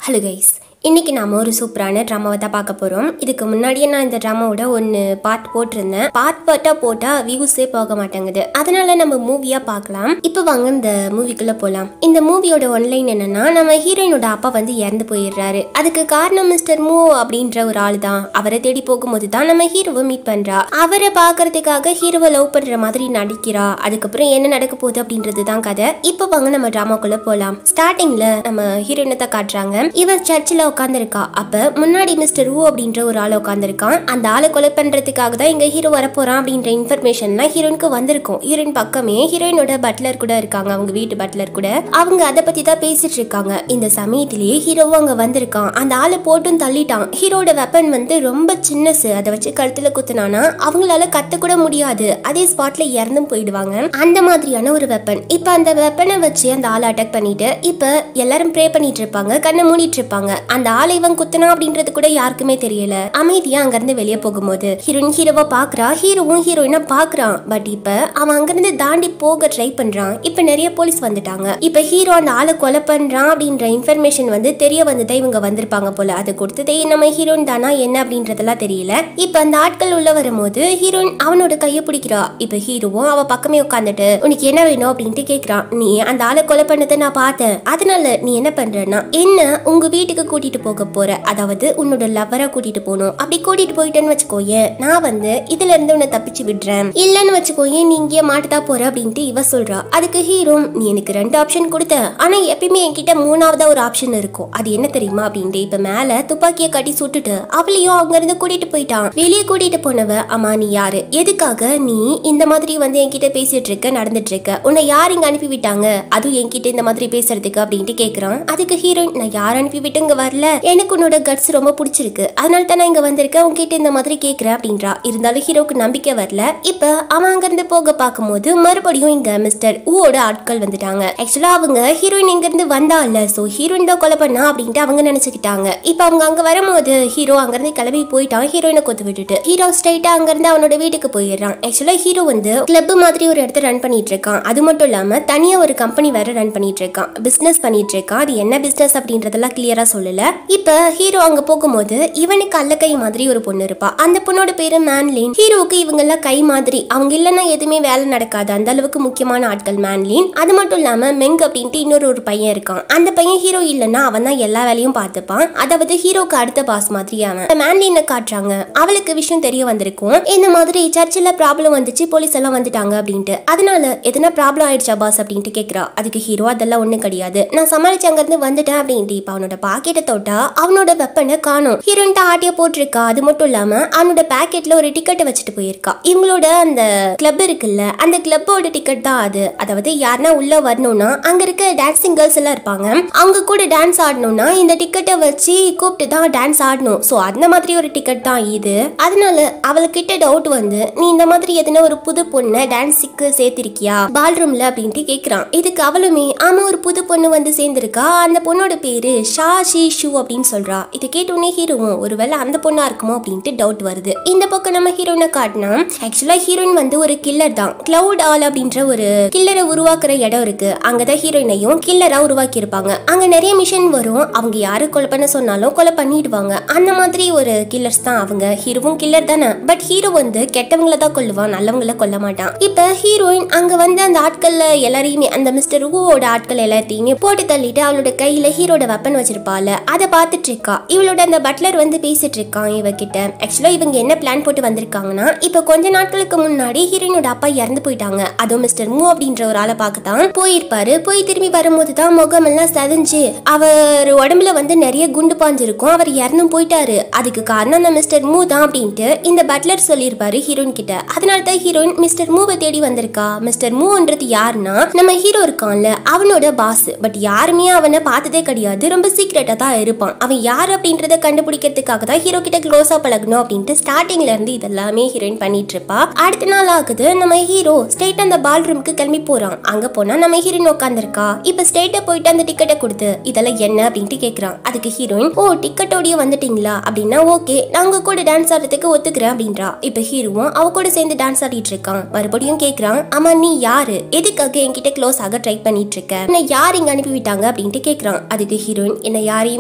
hello guys இன்னைக்கு நாம ஒரு சூப்பரான ட்ராமாவை தான் பார்க்க போறோம் இதுக்கு முன்னாடியே நான் இந்த ட்ராமாவோட ஒன்று பார்ட் போட்டிருந்தேன் பார்ட் பார்ட்டா போட்டா வியூஸே போக மாட்டேங்குது அதனால நம்ம மூவியா பார்க்கலாம் இப்போ வாங்க இந்த மூவிக்குள்ள போலாம் இந்த மூவியோட ஒன்லைன் என்னன்னா நம்ம ஹீரோயினோட அப்பா வந்து இறந்து போயிடுறாரு அதுக்கு காரணம் மிஸ்டர் மூ அப்படின்ற ஒரு ஆள் தான் அவரை தேடி போகும்போது தான் நம்ம ஹீரோவை மீட் பண்றா அவரை பார்க்கறதுக்காக ஹீரோவை லவ் பண்ற மாதிரி நடிக்கிறா அதுக்கப்புறம் என்ன நடக்க போகுது அப்படின்றது தான் கதை இப்போ வாங்க நம்ம ட்ராமாக்குள்ள போலாம் ஸ்டார்டிங்ல நம்ம ஹீரோயினை தான் காட்டுறாங்க இவன் சர்ச்சில் உட்காந்துருக்கா அப்ப முன்னாடி மிஸ்டர் ஊ அப்படின்ற ஒரு ஆள் உட்காந்துருக்கான் அந்த ஆளை கொலை பண்றதுக்காக தான் இங்க ஹீரோ வரப்போறான் அப்படின்ற இன்ஃபர்மேஷன்லாம் ஹீரோயினுக்கு வந்திருக்கும் ஹீரோயின் பக்கமே ஹீரோயினோட பட்லர் கூட இருக்காங்க அவங்க வீட்டு பட்லர் கூட அவங்க அதை பத்தி தான் பேசிட்டு இருக்காங்க இந்த சமயத்திலேயே ஹீரோவும் அங்க வந்திருக்கான் அந்த ஆளை போட்டும் தள்ளிட்டான் ஹீரோட வெப்பன் வந்து ரொம்ப சின்னசு அதை வச்சு கழுத்துல குத்துனானா அவங்களால கத்த கூட முடியாது அதே ஸ்பாட்ல இறந்தும் போயிடுவாங்க அந்த மாதிரியான ஒரு வெப்பன் இப்ப அந்த வெப்பனை வச்சு அந்த ஆளை அட்டாக் பண்ணிட்டு இப்ப எல்லாரும் ப்ரே பண்ணிட்டு இருப்பாங்க கண்ணை மூடிட்டு இருப்பாங்க அந்த ஆளை இவன் குத்துனா அப்படின்றது கூட யாருக்குமே தெரியல அமைதியா அங்க இருந்து வெளியே போகும்போது ஹீரோயின் ஹீரோவை பாக்குறா ஹீரோவும் ஹீரோயினை பாக்குறான் பட் இப்ப அவன் அங்கிருந்து தாண்டி போக ட்ரை பண்றான் இப்ப நிறைய போலீஸ் வந்துட்டாங்க இப்ப ஹீரோ அந்த ஆளை கொலை பண்றான் அப்படின்ற இன்ஃபர்மேஷன் வந்து தெரிய வந்துதான் இவங்க வந்திருப்பாங்க போல அது கொடுத்ததே நம்ம ஹீரோயின் தானா என்ன அப்படின்றதெல்லாம் தெரியல இப்ப அந்த ஆட்கள் உள்ள வரும்போது ஹீரோயின் அவனோட கையை பிடிக்கிறா இப்ப ஹீரோவும் அவ பக்கமே உட்காந்துட்டு உனக்கு என்ன வேணும் அப்படின்ட்டு கேக்குறான் நீ அந்த ஆளை கொலை பண்ணதை நான் பார்த்தேன் அதனால நீ என்ன பண்றன்னா என்ன உங்க வீட்டுக்கு கூட்டிட்டு போக போற அதாவது உன்னோட லவ்வரா கூட்டிட்டு போகணும் அப்படி கூட்டிட்டு போயிட்டேன்னு வச்சுக்கோயேன் நான் வந்து இதுல இருந்து உன்னை தப்பிச்சு விடுறேன் இல்லன்னு வச்சுக்கோயேன் நீ இங்கே மாட்டுதா போற அப்படின்ட்டு இவ சொல்றா அதுக்கு ஹீரோ நீ எனக்கு ரெண்டு ஆப்ஷன் கொடுத்த ஆனா எப்பயுமே என்கிட்ட மூணாவதா ஒரு ஆப்ஷன் இருக்கும் அது என்ன தெரியுமா அப்படின்ட்டு இப்ப மேல துப்பாக்கியை கட்டி சுட்டுட்டு அவளையும் அங்க இருந்து கூட்டிட்டு போயிட்டான் வெளியே கூட்டிட்டு போனவ அம்மா நீ யாரு எதுக்காக நீ இந்த மாதிரி வந்து என்கிட்ட பேசிட்டு இருக்க நடந்துட்டு இருக்க உன்னை யார் இங்க அனுப்பி விட்டாங்க அதுவும் என்கிட்ட இந்த மாதிரி பேசுறதுக்கு அப்படின்ட்டு கேக்குறான் அதுக்கு ஹீரோயின் நான் யார் அனுப்பி விட்டு இங்க வரல எனக்கு உன்னோட கட்ஸ் ரொம்ப பிடிச்சிருக்கு அதனால தான் நான் இங்க வந்திருக்கேன் உன்கிட்ட இந்த மாதிரி கேக்குறேன் அப்படின்றா இருந்தாலும் ஹீரோக்கு நம்பிக்கை வரல இப்ப அவன் அங்க இருந்து போக பார்க்கும்போது மறுபடியும் இங்க மிஸ்டர் ஊவோட ஆட்கள் வந்துட்டாங்க ஆக்சுவலா அவங்க ஹீரோயின் இங்க இருந்து வந்தா இல்ல சோ ஹீரோயின் தான் கொலை பண்ணா அப்படின்ட்டு அவங்க நினைச்சுக்கிட்டாங்க இப்ப அவங்க அங்க வரும்போது ஹீரோ அங்க இருந்து கிளம்பி போயிட்டான் ஹீரோயினை கொத்து விட்டுட்டு ஹீரோ ஸ்ட்ரைட்டா அங்க இருந்து அவனோட வீட்டுக்கு போயிடுறான் ஆக்சுவலா ஹீரோ வந்து கிளப் மாதிரி ஒரு இடத்த ரன் பண்ணிட்டு இருக்கான் அது மட்டும் இல்லாம தனியா ஒரு கம்பெனி வேற ரன் பண்ணிட்டு இருக்கான் பிசினஸ் பண்ணிட்டு இருக்கான் அது என்ன பிசினஸ் அப்படின்றதெல்லாம் கிளியரா சொல்லல இப்ப ஹீரோ அங்க போகும்போது இவனுக்கு அல்ல கை மாதிரி ஒரு பொண்ணு இருப்பா அந்த பொண்ணோட பேரு மேன்லின் ஹீரோவுக்கு இவங்க எல்லாம் கை மாதிரி அவங்க இல்லைன்னா எதுவுமே வேலை நடக்காது அந்த அளவுக்கு முக்கியமான ஆட்கள் மேன்லின் அது மட்டும் இல்லாம மெங் அப்படின்ட்டு இன்னொரு ஒரு பையன் இருக்கான் அந்த பையன் ஹீரோ இல்லைன்னா அவன் தான் எல்லா வேலையும் பார்த்துப்பான் அதாவது ஹீரோக்கு அடுத்த பாஸ் மாதிரி அவன் மேன்லினை காட்டுறாங்க அவளுக்கு விஷயம் தெரிய வந்திருக்கும் இந்த மாதிரி சர்ச்சில் ப்ராப்ளம் வந்துச்சு போலீஸ் எல்லாம் வந்துட்டாங்க அப்படின்ட்டு அதனால எதனா ப்ராப்ளம் ஆயிடுச்சா பாஸ் அப்படின்ட்டு கேட்குறா அதுக்கு ஹீரோ அதெல்லாம் ஒன்றும் கிடையாது நான் சமாளிச்சு அங்கேருந்து வந்துட்டேன் அப்படின்ட்டு இப்போ அவனோட பாக்கெட்டை தொட்டா அவனோட வெப்பனை காணும் ஹீரோயின் தான் ஆட்டிய போட்டிருக்கா அது மட்டும் இல்லாம அவனோட பாக்கெட்ல ஒரு டிக்கெட்டை வச்சுட்டு போயிருக்கா இவங்களோட அந்த கிளப் இருக்குல்ல அந்த கிளப்போட டிக்கெட் தான் அது அதாவது யாருன்னா உள்ள வரணும்னா அங்க இருக்க டான்சிங் கேர்ள்ஸ் எல்லாம் இருப்பாங்க அவங்க கூட டான்ஸ் ஆடணும்னா இந்த டிக்கெட்டை வச்சு கூப்பிட்டு தான் டான்ஸ் ஆடணும் ஸோ அந்த மாதிரி ஒரு டிக்கெட் தான் இது அதனால அவளுக்கிட்ட டவுட் வந்து நீ இந்த மாதிரி எதனா ஒரு புது பொண்ணை டான்ஸுக்கு சேர்த்திருக்கியா பால்ரூம்ல அப்படின்ட்டு கேக்குறான் இதுக்கு அவளுமே ஆமா ஒரு புது பொண்ணு வந்து சேர்ந்திருக்கா அந்த பொண்ணோட பேரு ஷா ஷி ஷூ அப்படின்னு சொல்றா இது கேட்டோடனே ஹீரோவும் ஒருவேளை அந்த பொண்ணா இருக்குமோ அப்படின்ட்டு டவுட் வருது இந்த பக்கம் நம்ம ஹீரோனை காட்டினா ஆக்சுவலா ஹீரோயின் வந்து ஒரு கில்லர் தான் கிளவுட் ஆல் அப்படின்ற ஒரு கில்லரை உருவாக்குற இடம் இருக்கு அங்கதான் ஹீரோயினையும் கில்லரா உருவாக்கி இருப்பாங்க அங்க நிறைய மிஷன் வரும் அவங்க யாரு கொலை பண்ண சொன்னாலும் கொலை பண்ணிடுவாங்க அந்த மாதிரி ஒரு கில்லர்ஸ் தான் அவங்க ஹீரோவும் கில்லர் தானே பட் ஹீரோ வந்து கெட்டவங்கள தான் கொல்லுவான் நல்லவங்கள கொல்ல மாட்டான் இப்ப ஹீரோயின் அங்க வந்து அந்த ஆட்கள்ல எல்லாரையுமே அந்த மிஸ்டர் ரூவோட ஆட்கள் எல்லாத்தையுமே போட்டு தள்ளிட்டு அவளோட கையில ஹீரோட வெப்பன் வச்சிருப்பாள் அதை பார்த்துட்டு இருக்கா இவளோட அந்த பட்லர் வந்து பேசிட்டு இருக்கான் இவகிட்ட ஆக்சுவலா இவங்க என்ன பிளான் போட்டு வந்திருக்காங்கன்னா இப்ப கொஞ்ச நாட்களுக்கு முன்னாடி ஹீரோயினோட அப்பா இறந்து போயிட்டாங்க அதுவும் மிஸ்டர் மூ அப்படின்ற ஒரு ஆளை பார்க்கத்தான் போயிருப்பாரு போய் திரும்பி வரும்போது தான் முகமெல்லாம் செதஞ்சு அவர் உடம்புல வந்து நிறைய குண்டு பாஞ்சிருக்கும் அவர் இறந்தும் போயிட்டாரு அதுக்கு காரணம் அந்த மிஸ்டர் மூ தான் அப்படின்ட்டு இந்த பட்லர் சொல்லியிருப்பாரு ஹீரோயின் கிட்ட அதனால தான் ஹீரோயின் மிஸ்டர் மூவை தேடி வந்திருக்கா மிஸ்டர் மூன்றது யாருன்னா நம்ம ஹீரோ இருக்கான்ல அவனோட பாஸ் பட் யாருமே அவனை பார்த்ததே கிடையாது ரொம்ப சீக்ரெட்டா தான் இருப்பான் அவன் யார் அப்படின்றத கண்டுபிடிக்கிறதுக்காக தான் ஹீரோ கிட்ட க்ளோஸா பழகணும் அப்படின்ட்டு ஸ்டார்டிங்ல இருந்து இதெல்லாமே ஹீரோயின் பண்ணிட்டு இருப்பா அடுத்த நாள் ஆகுது நம்ம ஹீரோ ஸ்ட்ரெயிட் அந்த பால் ரூமுக்கு கிளம்பி போறான் அங்க போனா நம்ம ஹீரோயின் உட்காந்துருக்கா இப்ப ஸ்ட்ரெயிட்டா போயிட்டு அந்த டிக்கெட்டை கொடுத்து இதெல்லாம் என்ன அப்படின்ட்டு கேக்குறான் அதுக்கு ஹீரோயின் ஓ டிக்கெட்டோடய வந்துட்டீங்களா அப்படின்னா ஓகே நாங்க கூட டான்ஸ் ஆடுறதுக்கு ஒத்துக்கிறேன் அப்படின்றா இப்ப ஹீரோவும் அவ கூட சேர்ந்து டான்ஸ் ஆடிட்டு இருக்கான் மறுபடியும் கேக்குறான் ஆமா நீ யாரு எதுக்காக என்கிட்ட க்ளோஸ் ஆக ட்ரை பண்ணிட்டு இருக்க என்ன யார் இங்க அனுப்பி விட்டாங்க அப்படின்ட்டு கேக்குறான் அதுக்கு ஹீரோயின் என்ன யாரையுமே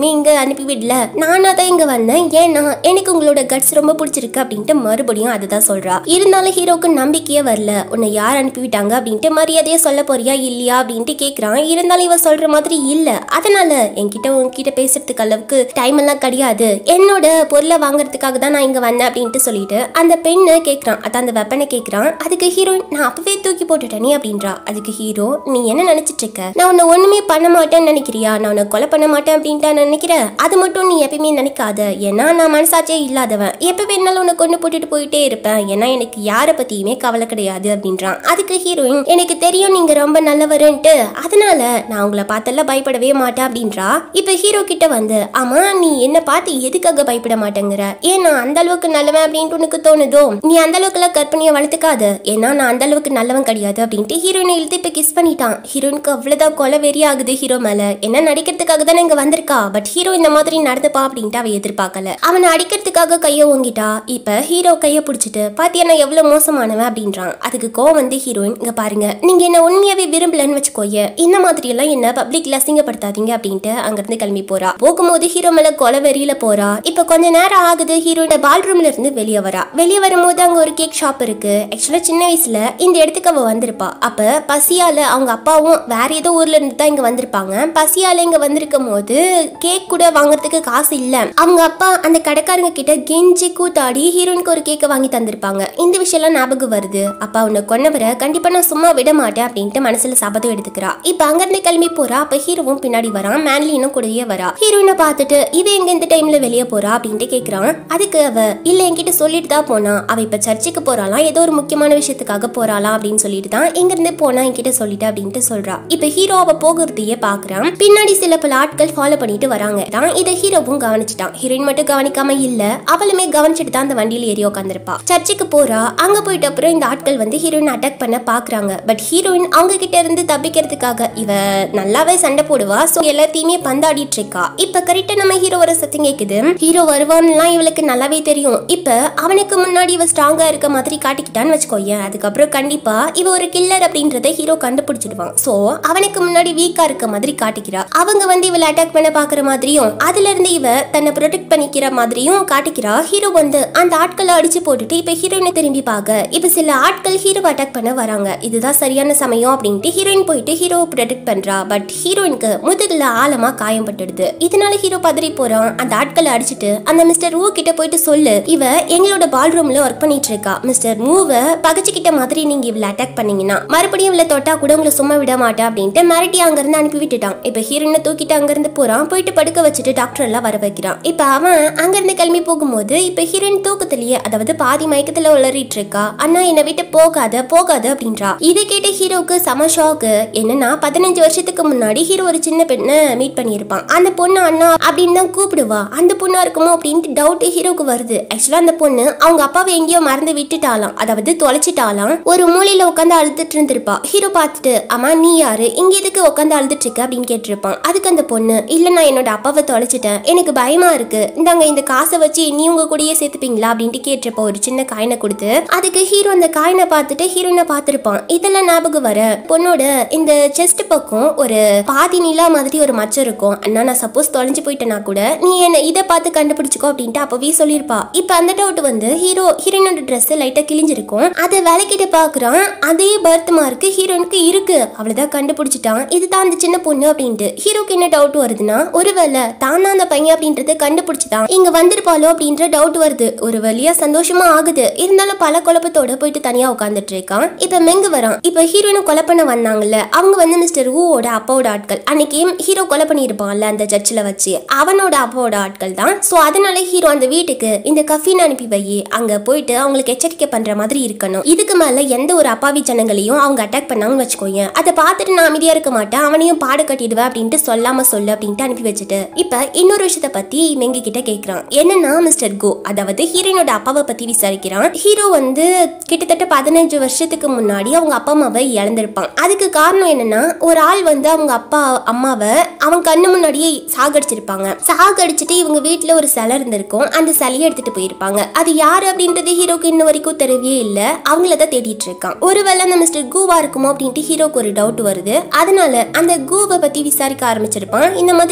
யாரையுமே இங்க அனுப்பி விடல நானா தான் இங்க வந்தேன் ஏன்னா எனக்கு உங்களோட கட்ஸ் ரொம்ப பிடிச்சிருக்கு அப்படின்ட்டு மறுபடியும் அதுதான் சொல்றா இருந்தாலும் ஹீரோக்கு நம்பிக்கையே வரல உன்னை யார் அனுப்பி விட்டாங்க அப்படின்ட்டு மரியாதையா சொல்ல போறியா இல்லையா அப்படின்ட்டு கேக்குறான் இருந்தாலும் இவ சொல்ற மாதிரி இல்ல அதனால என்கிட்ட உன்கிட்ட பேசுறதுக்கு அளவுக்கு டைம் எல்லாம் கிடையாது என்னோட பொருளை வாங்குறதுக்காக தான் நான் இங்க வந்தேன் அப்படின்ட்டு சொல்லிட்டு அந்த பெண்ணை கேக்குறான் அதான் அந்த வெப்பனை கேக்குறான் அதுக்கு ஹீரோயின் நான் அப்பவே தூக்கி போட்டுட்டேனே அப்படின்றா அதுக்கு ஹீரோ நீ என்ன நினைச்சிட்டு இருக்க நான் உன்னை ஒண்ணுமே பண்ண மாட்டேன்னு நினைக்கிறியா நான் உன்னை கொலை பண்ண மாட்டேன் அப்படின்ட்டு நான் நினைக்கிறேன் அது மட்டும் நீ எப்பயுமே நினைக்காத ஏன்னா நான் மனசாட்சியே இல்லாதவன் எப்ப வேணாலும் உன்னை கொண்டு போட்டுட்டு போயிட்டே இருப்பேன் ஏன்னா எனக்கு யாரை பத்தியுமே கவலை கிடையாது அப்படின்றான் அதுக்கு ஹீரோயின் எனக்கு தெரியும் நீங்க ரொம்ப நல்லவருன்ட்டு அதனால நான் உங்களை பார்த்தெல்லாம் பயப்படவே மாட்டேன் அப்படின்றா இப்ப ஹீரோ கிட்ட வந்து ஆமா நீ என்ன பார்த்து எதுக்காக பயப்பட மாட்டேங்கிற ஏன்னா அந்த அளவுக்கு நல்லவன் அப்படின்ட்டு உனக்கு தோணுதோ நீ அந்த அளவுக்கு எல்லாம் கற்பனையை வளர்த்துக்காத ஏன்னா நான் அந்த அளவுக்கு நல்லவன் கிடையாது அப்படின்ட்டு ஹீரோயினை இழுத்து இப்ப கிஸ் பண்ணிட்டான் ஹீரோயினுக்கு அவ்வளவுதான் கொலை வெறி ஆகுது ஹீரோ மேல என்ன நடிக்கிறதுக்காக தானே இங்க வந்திருக்கா பட் ஹீரோ இந்த மாதிரி நடந்துப்பா அப்படின்ட்டு அவ எதிர்பார்க்கல அவனை அடிக்கிறதுக்காக கைய ஓங்கிட்டா இப்ப ஹீரோ கைய பிடிச்சிட்டு பாத்தியா நான் எவ்வளவு மோசமானவன் அப்படின்றான் அதுக்கு கோவம் வந்து ஹீரோயின் இங்க பாருங்க நீங்க என்ன உண்மையாவே விரும்பலன்னு வச்சுக்கோய இந்த மாதிரி எல்லாம் என்ன பப்ளிக்ல அசிங்கப்படுத்தாதீங்க அப்படின்ட்டு அங்கிருந்து கிளம்பி போறா போகும்போது ஹீரோ மேல கொலை வெறியில போறா இப்ப கொஞ்ச நேரம் ஆகுது ஹீரோயின் பால் ரூம்ல இருந்து வெளியே வரா வெளியே வரும்போது அங்க ஒரு கேக் ஷாப் இருக்கு ஆக்சுவலா சின்ன வயசுல இந்த இடத்துக்கு அவ வந்திருப்பா அப்ப பசியால அவங்க அப்பாவும் வேற ஏதோ ஊர்ல இருந்து தான் இங்க வந்திருப்பாங்க பசியால இங்க வந்திருக்கும் போது கேக் கூட வாங்குறதுக்கு காசு இல்ல அவங்க அப்பா அந்த கடைக்காரங்க கிட்ட கெஞ்சி கூத்தாடி ஹீரோயினுக்கு ஒரு கேக்கை வாங்கி தந்திருப்பாங்க இந்த விஷயம்லாம் ஞாபகம் வருது அப்பா உன்னை கொன்னவரை கண்டிப்பா நான் சும்மா விட மாட்டேன் அப்படின்ட்டு மனசுல சபதம் எடுத்துக்கிறா இப்ப அங்க இருந்து கிளம்பி போறா அப்ப ஹீரோவும் பின்னாடி வரான் மேன்லினும் கூடயே வரா ஹீரோயினை பார்த்துட்டு இவ எங்க இந்த டைம்ல வெளியே போறா அப்படின்ட்டு கேக்குறான் அதுக்கு அவ இல்ல என்கிட்ட சொல்லிட்டு தான் போனா அவ இப்ப சர்ச்சுக்கு போறாளாம் ஏதோ ஒரு முக்கியமான விஷயத்துக்காக போறாளாம் அப்படின்னு சொல்லிட்டு தான் இங்க இருந்து போனா என்கிட்ட சொல்லிட்டு அப்படின்ட்டு சொல்றா இப்ப ஹீரோ அவ போகிறதையே பாக்குறான் பின்னாடி சில பல ஆட்கள் ஃபாலோ பண்ணிட்டு வராங்க தான் இதை ஹீரோவும் கவனிச்சிட்டான் ஹீரோயின் மட்டும் கவனிக்காம இல்ல அவளுமே கவனிச்சுட்டு தான் அந்த வண்டியில ஏறி உட்காந்துருப்பா சர்ச்சுக்கு போறா அங்க போயிட்ட அப்புறம் இந்த ஆட்கள் வந்து ஹீரோயின் அட்டாக் பண்ண பாக்குறாங்க பட் ஹீரோயின் அவங்க கிட்ட இருந்து தப்பிக்கிறதுக்காக இவ நல்லாவே சண்டை போடுவா சோ எல்லாத்தையுமே பந்தாடிட்டு இருக்கா இப்ப கரெக்டா நம்ம ஹீரோ வர சத்தம் கேக்குது ஹீரோ வருவான்லாம் இவளுக்கு நல்லாவே தெரியும் இப்ப அவனுக்கு முன்னாடி இவ ஸ்ட்ராங்கா இருக்க மாதிரி காட்டிக்கிட்டான்னு வச்சுக்கோயேன் அதுக்கப்புறம் கண்டிப்பா இவ ஒரு கில்லர் அப்படின்றத ஹீரோ கண்டுபிடிச்சிடுவான் சோ அவனுக்கு முன்னாடி வீக்கா இருக்க மாதிரி காட்டிக்கிறா அவங்க வந்து இவளை அட்டாக் பண்ண பாக்குற மாதிரியும் அதுல இருந்து இவ தன்னை ப்ரொடெக்ட் பண்ணிக்கிற மாதிரியும் காட்டிக்கிறா ஹீரோ வந்து அந்த ஆட்களை அடிச்சு போட்டுட்டு இப்ப ஹீரோயினை திரும்பி பார்க்க இப்ப சில ஆட்கள் ஹீரோவை அட்டாக் பண்ண வராங்க இதுதான் சரியான சமயம் அப்படின்ட்டு ஹீரோயின் போயிட்டு ஹீரோவை ப்ரொடெக்ட் பண்றா பட் ஹீரோயினுக்கு முதுகுல ஆழமா காயம் பட்டுடுது இதனால ஹீரோ பதறி போறான் அந்த ஆட்களை அடிச்சிட்டு அந்த மிஸ்டர் ஊ கிட்ட போயிட்டு சொல்லு இவ எங்களோட பால் ரூம்ல ஒர்க் பண்ணிட்டு இருக்கா மிஸ்டர் மூவ பகச்சுக்கிட்ட மாதிரி நீங்க இவளை அட்டாக் பண்ணீங்கன்னா மறுபடியும் இவளை தொட்டா கூட உங்களை சும்மா விட மாட்டேன் அப்படின்ட்டு மிரட்டி அங்க இருந்து அனுப்பி விட்டுட்டான் இப்ப ஹீரோயினை தூக்கிட்டு அங்க இருந்து போறான் போயிட்டு படுக்க வச்சுட்டு டாக்டர் எல்லாம் வர வைக்கிறான் இப்ப அவன் அங்க இருந்து கிளம்பி போகும்போது இப்ப ஹீரோயின் தூக்கத்திலேயே அதாவது பாதி மயக்கத்துல உளறிட்டு இருக்கா அண்ணா என்னை விட்டு போகாத போகாத அப்படின்றா இதை கேட்ட ஹீரோக்கு செம ஷாக்கு என்னன்னா பதினஞ்சு வருஷத்துக்கு முன்னாடி ஹீரோ ஒரு சின்ன பெண்ணை மீட் பண்ணியிருப்பான் அந்த பொண்ணு அண்ணா அப்படின்னு தான் கூப்பிடுவா அந்த பொண்ணா இருக்குமோ அப்படின்ட்டு டவுட் ஹீரோக்கு வருது ஆக்சுவலா அந்த பொண்ணு அவங்க அப்பாவை எங்கேயோ மறந்து விட்டுட்டாலாம் அதாவது தொலைச்சிட்டாலாம் ஒரு மூலையில உட்காந்து அழுதுட்டு இருந்திருப்பா ஹீரோ பார்த்துட்டு அம்மா நீ யாரு இங்க எதுக்கு உட்காந்து அழுதுட்டு இருக்க அப்படின்னு கேட்டிருப்பான் அதுக்கு அந்த பொண்ணு இல்ல நான் என்னோட அப்பாவை தொலைச்சிட்டேன் எனக்கு பயமா இருக்கு இந்தாங்க இந்த காசை வச்சு நீ உங்க கூடயே சேர்த்துப்பீங்களா அப்படின்ட்டு கேட்டிருப்பா ஒரு சின்ன காயினை கொடுத்து அதுக்கு ஹீரோ அந்த காயினை பார்த்துட்டு ஹீரோயினை பார்த்திருப்பான் இதெல்லாம் ஞாபகம் வர பொண்ணோட இந்த செஸ்ட் பக்கம் ஒரு பாதி நிலா மாதிரி ஒரு மச்சம் இருக்கும் அண்ணா நான் சப்போஸ் தொலைஞ்சு போயிட்டேனா கூட நீ என்ன இதை பார்த்து கண்டுபிடிச்சுக்கோ அப்படின்ட்டு அப்பவே சொல்லியிருப்பா இப்ப அந்த டவுட் வந்து ஹீரோ ஹீரோயினோட ட்ரெஸ் லைட்டா கிழிஞ்சிருக்கும் அதை விளக்கிட்டு பாக்குறான் அதே பர்த் மார்க் ஹீரோயினுக்கு இருக்கு அவ்வளவுதான் கண்டுபிடிச்சிட்டான் இதுதான் அந்த சின்ன பொண்ணு அப்படின்ட்டு ஹீரோக்கு என்ன டவுட் வருதுன்னா ஒருவேளை தானா அந்த பையன் அப்படின்றத கண்டுபிடிச்சுதான் இங்க வந்திருப்பாளோ அப்படின்ற டவுட் வருது ஒரு வழியா சந்தோஷமா ஆகுது இருந்தாலும் பல குழப்பத்தோட போயிட்டு தனியா உட்காந்துட்டு இருக்கான் இப்ப மெங்கு வரான் இப்ப ஹீரோயினை கொலை பண்ண வந்தாங்கல்ல அவங்க வந்து மிஸ்டர் ஊவோட அப்பாவோட ஆட்கள் அன்னைக்கு ஹீரோ கொலை பண்ணியிருப்பான்ல அந்த சர்ச்சில் வச்சு அவனோட அப்பாவோட ஆட்கள் தான் ஸோ அதனால ஹீரோ அந்த வீட்டுக்கு இந்த கஃபின் அனுப்பி வை அங்க போயிட்டு அவங்களுக்கு எச்சரிக்கை பண்ற மாதிரி இருக்கணும் இதுக்கு மேல எந்த ஒரு அப்பாவி ஜனங்களையும் அவங்க அட்டாக் பண்ணாங்கன்னு வச்சுக்கோங்க அதை பார்த்துட்டு நான் அமைதியா இருக்க மாட்டேன் அவனையும் பாடு கட்டிடுவேன் அப்படின்ட்டு சொல்லாம சொல்லு அப்படின்ட்டு அனுப்பி வச்சுட்டு இப்ப இன்னொரு விஷயத்த பத்தி மெங்க கிட்ட கேக்குறான் என்னன்னா மிஸ்டர் கோ அதாவது ஹீரோயினோட அப்பாவை பத்தி விசாரிக்கிறான் ஹீரோ வந்து கிட்டத்தட்ட பதினஞ்சு வருஷத்துக்கு முன்னாடி அவங்க அப்பா அம்மாவை இழந்திருப்பான் அதுக்கு காரணம் என்னன்னா ஒரு ஆள் வந்து அவங்க அப்பா அம்மாவை அவன் கண்ணு முன்னாடியே சாகடிச்சிருப்பாங்க சாகடிச்சிட்டு இவங்க வீட்டுல ஒரு சிலை இருந்திருக்கும் அந்த சிலையை எடுத்துட்டு போயிருப்பாங்க அது யாரு அப்படின்றது ஹீரோக்கு இன்ன வரைக்கும் தெரியவே இல்ல அவங்கள தான் தேடிட்டு இருக்கான் ஒருவேளை அந்த மிஸ்டர் கூவா இருக்குமோ அப்படின்ட்டு ஹீரோக்கு ஒரு டவுட் வருது அதனால அந்த கூவை பத்தி விசாரிக்க ஆரம்பிச்சிருப்பான் இந்த மாதிரி கூ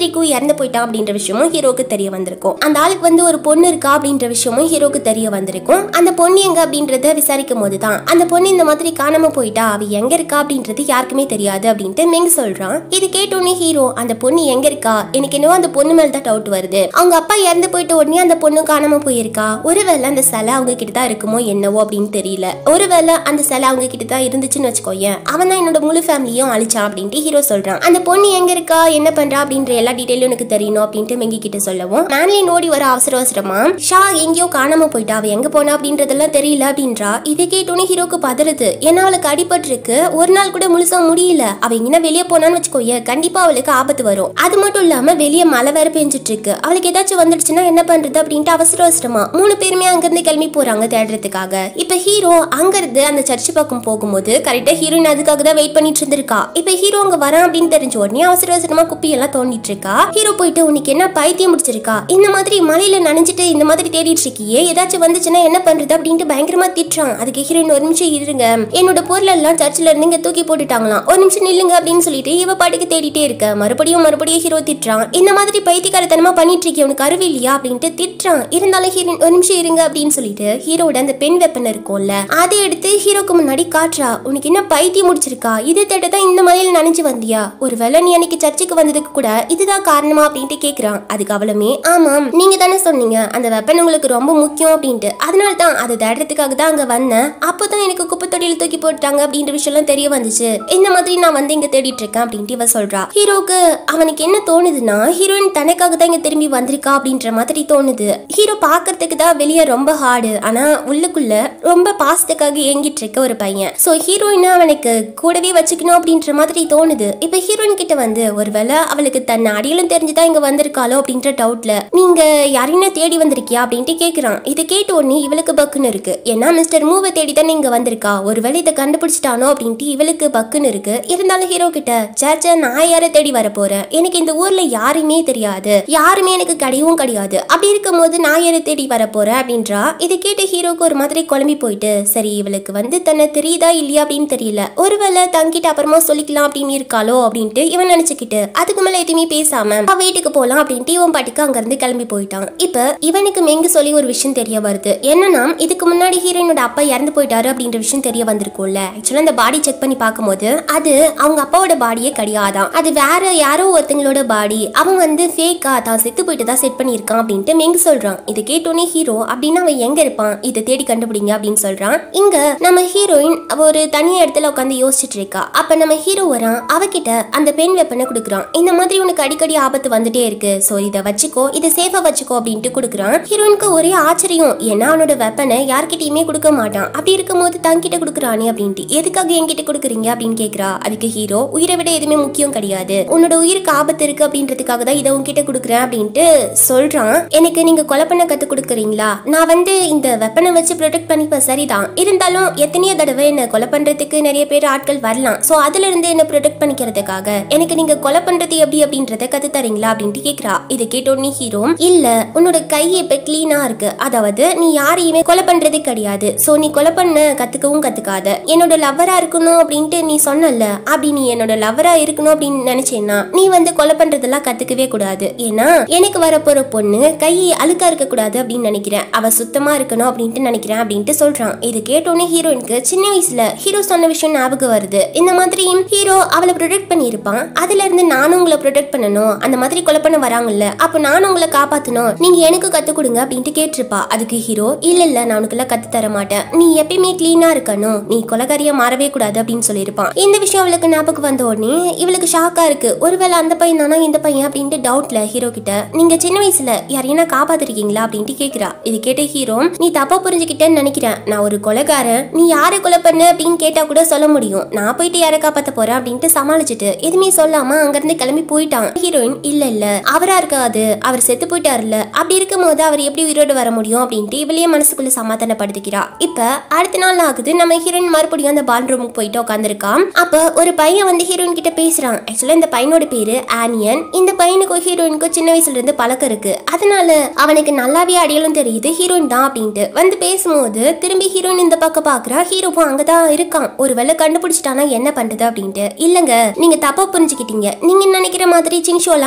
இறந்து போயிட்டான் அப்படின்ற விஷயமும் ஹீரோக்கு தெரிய வந்திருக்கும் அந்த ஆளுக்கு வந்து ஒரு பொண்ணு இருக்கா அப்படின்ற விஷயமும் ஹீரோக்கு தெரிய வந்திருக்கும் அந்த பொண்ணு எங்க அப்படின்றத விசாரிக்கும் போது தான் அந்த பொண்ணு இந்த மாதிரி காணாம போயிட்டா அவ எங்க இருக்கா அப்படின்றது யாருக்குமே தெரியாது அப்படின்ட்டு மெங் சொல்றான் இது கேட்டோன்னே ஹீரோ அந்த பொண்ணு எங்க இருக்கா எனக்கு என்னவோ அந்த பொண்ணு மேல தான் டவுட் வருது அவங்க அப்பா இறந்து போயிட்ட உடனே அந்த பொண்ணு காணாம போயிருக்கா ஒருவேளை அந்த சிலை அவங்க கிட்ட தான் இருக்குமோ என்னவோ அப்படின்னு தெரியல ஒருவேளை அந்த சிலை அவங்க கிட்ட தான் இருந்துச்சுன்னு வச்சுக்கோயேன் அவன் தான் என்னோட முழு ஃபேமிலியும் அழிச்சான் அப்படின்ட்டு ஹீரோ சொல்றான் அந்த பொண்ணு எங்க இருக்கா என்ன பண்றா அப்படின்ற எல்லா டீட்டெயிலும் எனக்கு தெரியணும் அப்படின்ட்டு மெங்கி கிட்ட சொல்லவும் மேன்லின் ஓடி வர அவசர அவசரமா ஷா எங்கேயோ காணாம போயிட்டா அவ எங்க போனா அப்படின்றதெல்லாம் தெரியல அப்படின்றா இதை கேட்டோன்னே ஹீரோக்கு பதறுது ஏன்னா அவளுக்கு அடிபட்டு இருக்கு ஒரு நாள் கூட முழுசா முடியல அவ எங்கன்னா வெளியே போனான்னு வச்சுக்கோயேன் கண்டிப்பா அவளுக்கு ஆபத்து வரும் அது மட்டும் இல்லாம வெளியே மழை வேற பெஞ்சிட்டு இருக்கு அவளுக்கு ஏதாச்சும் வந்துடுச்சுன்னா என்ன பண்றது அப்படின்ட்டு அவசர அவசரமா மூணு பேருமே அங்கிருந்து கிளம்பி போறாங்க தேடுறதுக்காக இப்ப ஹீரோ அங்கிருந்து அந்த சர்ச் பக்கம் போகும்போது கரெக்டா ஹீரோயின் அதுக்காக தான் வெயிட் பண்ணிட்டு இருந்திருக்கா இப்ப ஹீரோ அங்க வரான் அப்படின்னு தெரிஞ்ச உடனே அவசர அவசரமா குப்பியெல்லாம் தோண்டிட்டு இருக்கா ஹீரோ போயிட்டு உனக்கு என்ன பைத்தியம் முடிச்சிருக்கா இந்த மாதிரி மலையில நனைஞ்சிட்டு இந்த மாதிரி தேடிட்டு இருக்கியே ஏதாச்சும் வந்துச்சுன்னா என்ன பண்றது அப்படின்ட்டு பயங்கரமா திட்டுறான் அதுக்கு ஹீரோயின் ஒரு நிமிஷம் இருங்க என்னோட பொருள் எல்லாம் சர்ச்சில் இருந்து இங்க தூக்கி போட்டுட்டாங்களாம் ஒரு நிமிஷம் நில்லுங்க அப்படின்னு சொல்லிட்டு இவ பாட்டுக்கு தேடிட்டே இருக்க மறுபடியும் மறுபடியும் ஹீரோ திட்டுறான் இந்த மாதிரி பைத்தியக்காரத்தனமா பண்ணிட்டு இருக்கே உனக்கு அறிவு இல்லையா அப்படின்ட்டு திட்டுறான் இருந்தாலும் ஹீரோயின் ஒரு நிமிஷம் இருங்க அப்படின்னு சொல்லிட்டு ஹீரோட அந்த பெண் வெப்பன் இருக்கும்ல அதை எடுத்து ஹீரோக்கு முன்னாடி காட்டுறா உனக்கு என்ன பைத்தியம் முடிச்சிருக்கா இது தேட தான் இந்த மலையில நனைஞ்சு வந்தியா ஒருவேளை நீ அன்னைக்கு சர்ச்சுக்கு வந்ததுக்கு கூட இதுதான் காரணமா அப்படின்ட்டு கேக்குறான் அதுக்கு அவளுமே ஆமாம் நீங்க தானே சொன்னீங்க அந்த வெப்பன் உங்களுக்கு ரொம்ப முக்கியம் அப்படின்ட்டு அதனால தான் அதை தேடுறதுக்காக தான் அங்க வந்தேன் அப்போதான் எனக்கு குப்பை தொட்டியில் தூக்கி போட்டாங்க அப்படின்ற விஷயம்லாம் தெரிய வந்துச்சு இந்த மாதிரி நான் வந்து இங்க தேடிட்டு இருக்கேன் அப்படின்ட்டு இவ சொல்றா ஹீரோக்கு அவனுக்கு என்ன தோணுதுன்னா ஹீரோயின் தனக்காக தான் இங்க திரும்பி வந்திருக்கா அப்படின்ற மாதிரி தோணுது ஹீரோ பாக்குறதுக்கு தான் வெளியே ரொம்ப ஹார்டு ஆனா உள்ளுக்குள்ள ரொம்ப பாசத்துக்காக ஏங்கிட்டு இருக்க ஒரு பையன் சோ ஹீரோயினை அவனுக்கு கூடவே வச்சுக்கணும் அப்படின்ற மாதிரி தோணுது இப்ப ஹீரோயின் கிட்ட வந்து ஒருவேளை அவளுக்கு தன் அடியிலும் தெரிஞ்சுதான் இங்க வந்திருக்காளோ அப்படின்ற டவுட்ல நீங்க யாரையும் தேடி வந்திருக்கியா அப்படின்ட்டு கேக்குறான் இதை கேட்ட உடனே இவளுக்கு பக்குன்னு இருக்கு ஏன்னா மிஸ்டர் மூவை தேடி தானே இங்க வந்திருக்கா ஒருவேளை இதை கண்டுபிடிச்சிட்டானோ அப்படின்ட்டு இவளுக்கு பக்குன்னு இருக்கு இருந்தாலும் ஹீரோ கிட்ட சேச்சா நான் யாரை தேடி வர போறேன் எனக்கு இந்த ஊர்ல யாருமே தெரியாது யாருமே எனக்கு கிடையவும் கிடையாது அப்படி இருக்கும்போது நான் யாரை தேடி வர போறேன் அப்படின்றா இதை கேட்டு ஹீரோக்கு ஒரு மாதிரி குழம்பி போயிட்டு சரி இவளுக்கு வந்து தன்னை தெரியுதா இல்லையா அப்படின்னு தெரியல ஒருவேளை தங்கிட்ட அப்புறமா சொல்லிக்கலாம் அப்படின்னு இருக்காளோ அப்படின்ட்டு இவன் நினைச்சுக்கிட்டு அதுக்கு மேல எதுவுமே பேசாம அவ வீட்டுக்கு போலாம் அப்படின்ட்டு இவன் பாட்டுக்கு அங்க இருந்து கிளம்பி போயிட்டான் இப்ப இவனுக்கு மெங்கு சொல்லி ஒரு விஷயம் தெரிய வருது என்னன்னா இதுக்கு முன்னாடி ஹீரோயினோட அப்பா இறந்து போயிட்டாரு அப்படின்ற விஷயம் தெரிய வந்திருக்கும்ல ஆக்சுவலா அந்த பாடி செக் பண்ணி பார்க்கும்போது அது அவங்க அப்பாவோட பாடியே கிடையாதான் அது வேற யாரோ ஒருத்தங்களோட பாடி அவன் வந்து ஃபேக்கா தான் செத்து போயிட்டு தான் செட் பண்ணியிருக்கான் அப்படின்ட்டு மெங்கு சொல்றான் இது கேட்டோன்னே ஹீரோ அப்படின்னா அவன் எங்க இருப்பான் இதை தேடி கண்டுபிடிங்க அப்படின்னு சொல்றான் இங்க நம்ம ஹீரோயின் அவ ஒரு தனியா இடத்துல உட்காந்து யோசிச்சுட்டு இருக்கா அப்ப நம்ம ஹீரோ வரான் அவகிட்ட அந்த பெண் வெப்பனை கொடுக்குறான் இந்த மாதிரி உனக்கு அடிக்கடி ஆபத்து வந்துட்டே இருக்கு சோ இதை வச்சுக்கோ இதை சேஃபா வச்சுக்கோ அப்படின்ட்டு கொடுக்குறான் ஹீரோயினுக்கு ஒரே ஆச்சரியம் ஏன்னா அவனோட வெப்பனை யார்கிட்டயுமே கொடுக்க மாட்டான் அப்படி இருக்கும்போது தங்கிட்ட கொடுக்குறானே அப்படின்ட்டு எதுக்காக என்கிட்ட கொடுக்குறீங்க அப்படின்னு கேக்குறா அதுக்கு ஹீரோ உயிரை விட எதுவுமே முக்கியம் கிடையாது உன்னோட உயிருக்கு ஆபத்து இருக்கு அப்படின்றதுக்காக தான் இதை உன்கிட்ட கொடுக்குறேன் அப்படின்ட்டு சொல்றான் எனக்கு நீங்க கொலை பண்ண கத்து கொடுக்குறீங்களா நான் வந்து இந்த வெப்பனை வச்சு ப்ரொடெக்ட் பண்ணிப்பேன் சரிதான் இருந்தாலும் எத்தனையோ தடவை என்ன கொலை பண்றதுக்கு நிறைய பேர் ஆட்கள் வரலாம் சோ அதுல இருந்து என்ன ப்ரொடெக்ட் பண்ணிக்கிறதுக்காக எனக்கு நீங்க கொலை பண்றது எப்படி அப்படின்றத கத்து தரீங்களா அப்படின்ட்டு கேக்குறா இதை கேட்டோடனே ஹீரோ இல்ல உன்னோட கை இப்ப கிளீனா இருக்கு அதாவது நீ யாரையுமே கொலை பண்றது கிடையாது சோ நீ கொலை பண்ண கத்துக்கவும் கத்துக்காத என்னோட லவ்வரா இருக்கணும் அப்படின்ட்டு நீ சொன்னல அப்படி நீ என்னோட லவ்வரா இருக்கணும் அப்படின்னு நினைச்சேன்னா நீ வந்து கொலை பண்றதெல்லாம் கத்துக்கவே கூடாது ஏன்னா எனக்கு வரப்போற பொண்ணு கை அழுக்கா இருக்க கூடாது அப்படின்னு நினைக்கிறேன் அவ சுத்தமா இருக்கணும் அப்படின்ட்டு நினைக்கிறேன் அப்படின்ட்டு சொல்றான் இது கேட்டோன்னே ஹீரோயினுக்கு சின்ன வயசுல ஹீரோ சொன்ன விஷயம் ஞாபகம் வருது இந்த மாதிரி ஹீரோ அவளை ப்ரொடெக்ட் பண்ணியிருப்பான் அதுல இருந்து நானும் உங்களை ப்ரொடெக்ட் பண்ணணும் அந்த மாதிரி கொலை பண்ண வராங்கல்ல அப்போ நானும் உங்களை காப்பாத்தணும் நீங்க எனக்கு கத்து கொடுங்க அப்படின்ட்டு கேட்டிருப்பா அதுக்கு ஹீரோ இல்ல இல்ல நான் உனக்குலாம் கத்து தர மாட்டேன் நீ எப்பயுமே கிளீனா இருக்கணும் நீ கொலகாரியா மாறவே கூடாது அப்படின்னு சொல்லியிருப்பான் இந்த விஷயம் அவளுக்கு ஞாபகம் வந்த உடனே இவளுக்கு ஷாக்கா இருக்கு ஒருவேளை அந்த பையன் தானா இந்த பையன் அப்படின்ட்டு டவுட்ல ஹீரோ கிட்ட நீங்க சின்ன வயசுல யாரையும் காப்பாத்திருக்கீங்களா அப்படின்ட்டு கேக்குறா இது கேட்ட ஹீரோ நீ தப்பா புரிஞ்சுக்கிட்டேன்னு நினைக்கிறேன் நான் ஒரு கொலைகாரன் நீ யாரை கொலை பண்ண அப்படின்னு கேட்டா கூட சொல்ல முடியும் நான் போயிட்டு யாரை காப்பாத்த போறேன் அப்படின்ட்டு சமாளிச்சுட்டு எதுவுமே சொல்லாம அங்கிருந்து கிளம்பி போயிட்டான் ஹீரோயின் இல்ல இல்ல அவரா இருக்காது அவர் செத்து போயிட்டாருல்ல அப்படி இருக்கும்போது அவர் எப்படி உயிரோடு வர முடியும் அப்படின்ட்டு இவளையே மனசுக்குள்ள சமாதானப்படுத்திக்கிறா இப்ப அடுத்த நாள் ஆகுது நம்ம ஹீரோயின் மறுபடியும் அந்த பால் ரூமுக்கு போயிட்டு உட்காந்துருக்கான் அப்ப ஒரு பையன் வந்து ஹீரோயின் கிட்ட பேசுறான் ஆக்சுவலா இந்த பையனோட பேரு ஆனியன் இந்த பையனுக்கும் ஹீரோயினுக்கும் சின்ன வயசுல இருந்து பழக்கம் இருக்கு அதனால அவனுக்கு நல்லாவே அடையாளம் தெரியுது ஹீரோயின் தான் அப்படின்ட்டு வந்து பேசும்போது திரும்பி ஹீரோயின் இந்த பக்கம் பாக்குறா ஹீரோவும் அங்கதான் இருக்கான் ஒருவேளை கண்டுபிடிச்சிட்டானா என்ன பண்றது அப்படின்ட்டு இல்லங்க நீங்க தப்பா புரிஞ்சுக்கிட்டீங்க நீங்க நினைக்கிற மாதிரி சிங்ஷோலாம்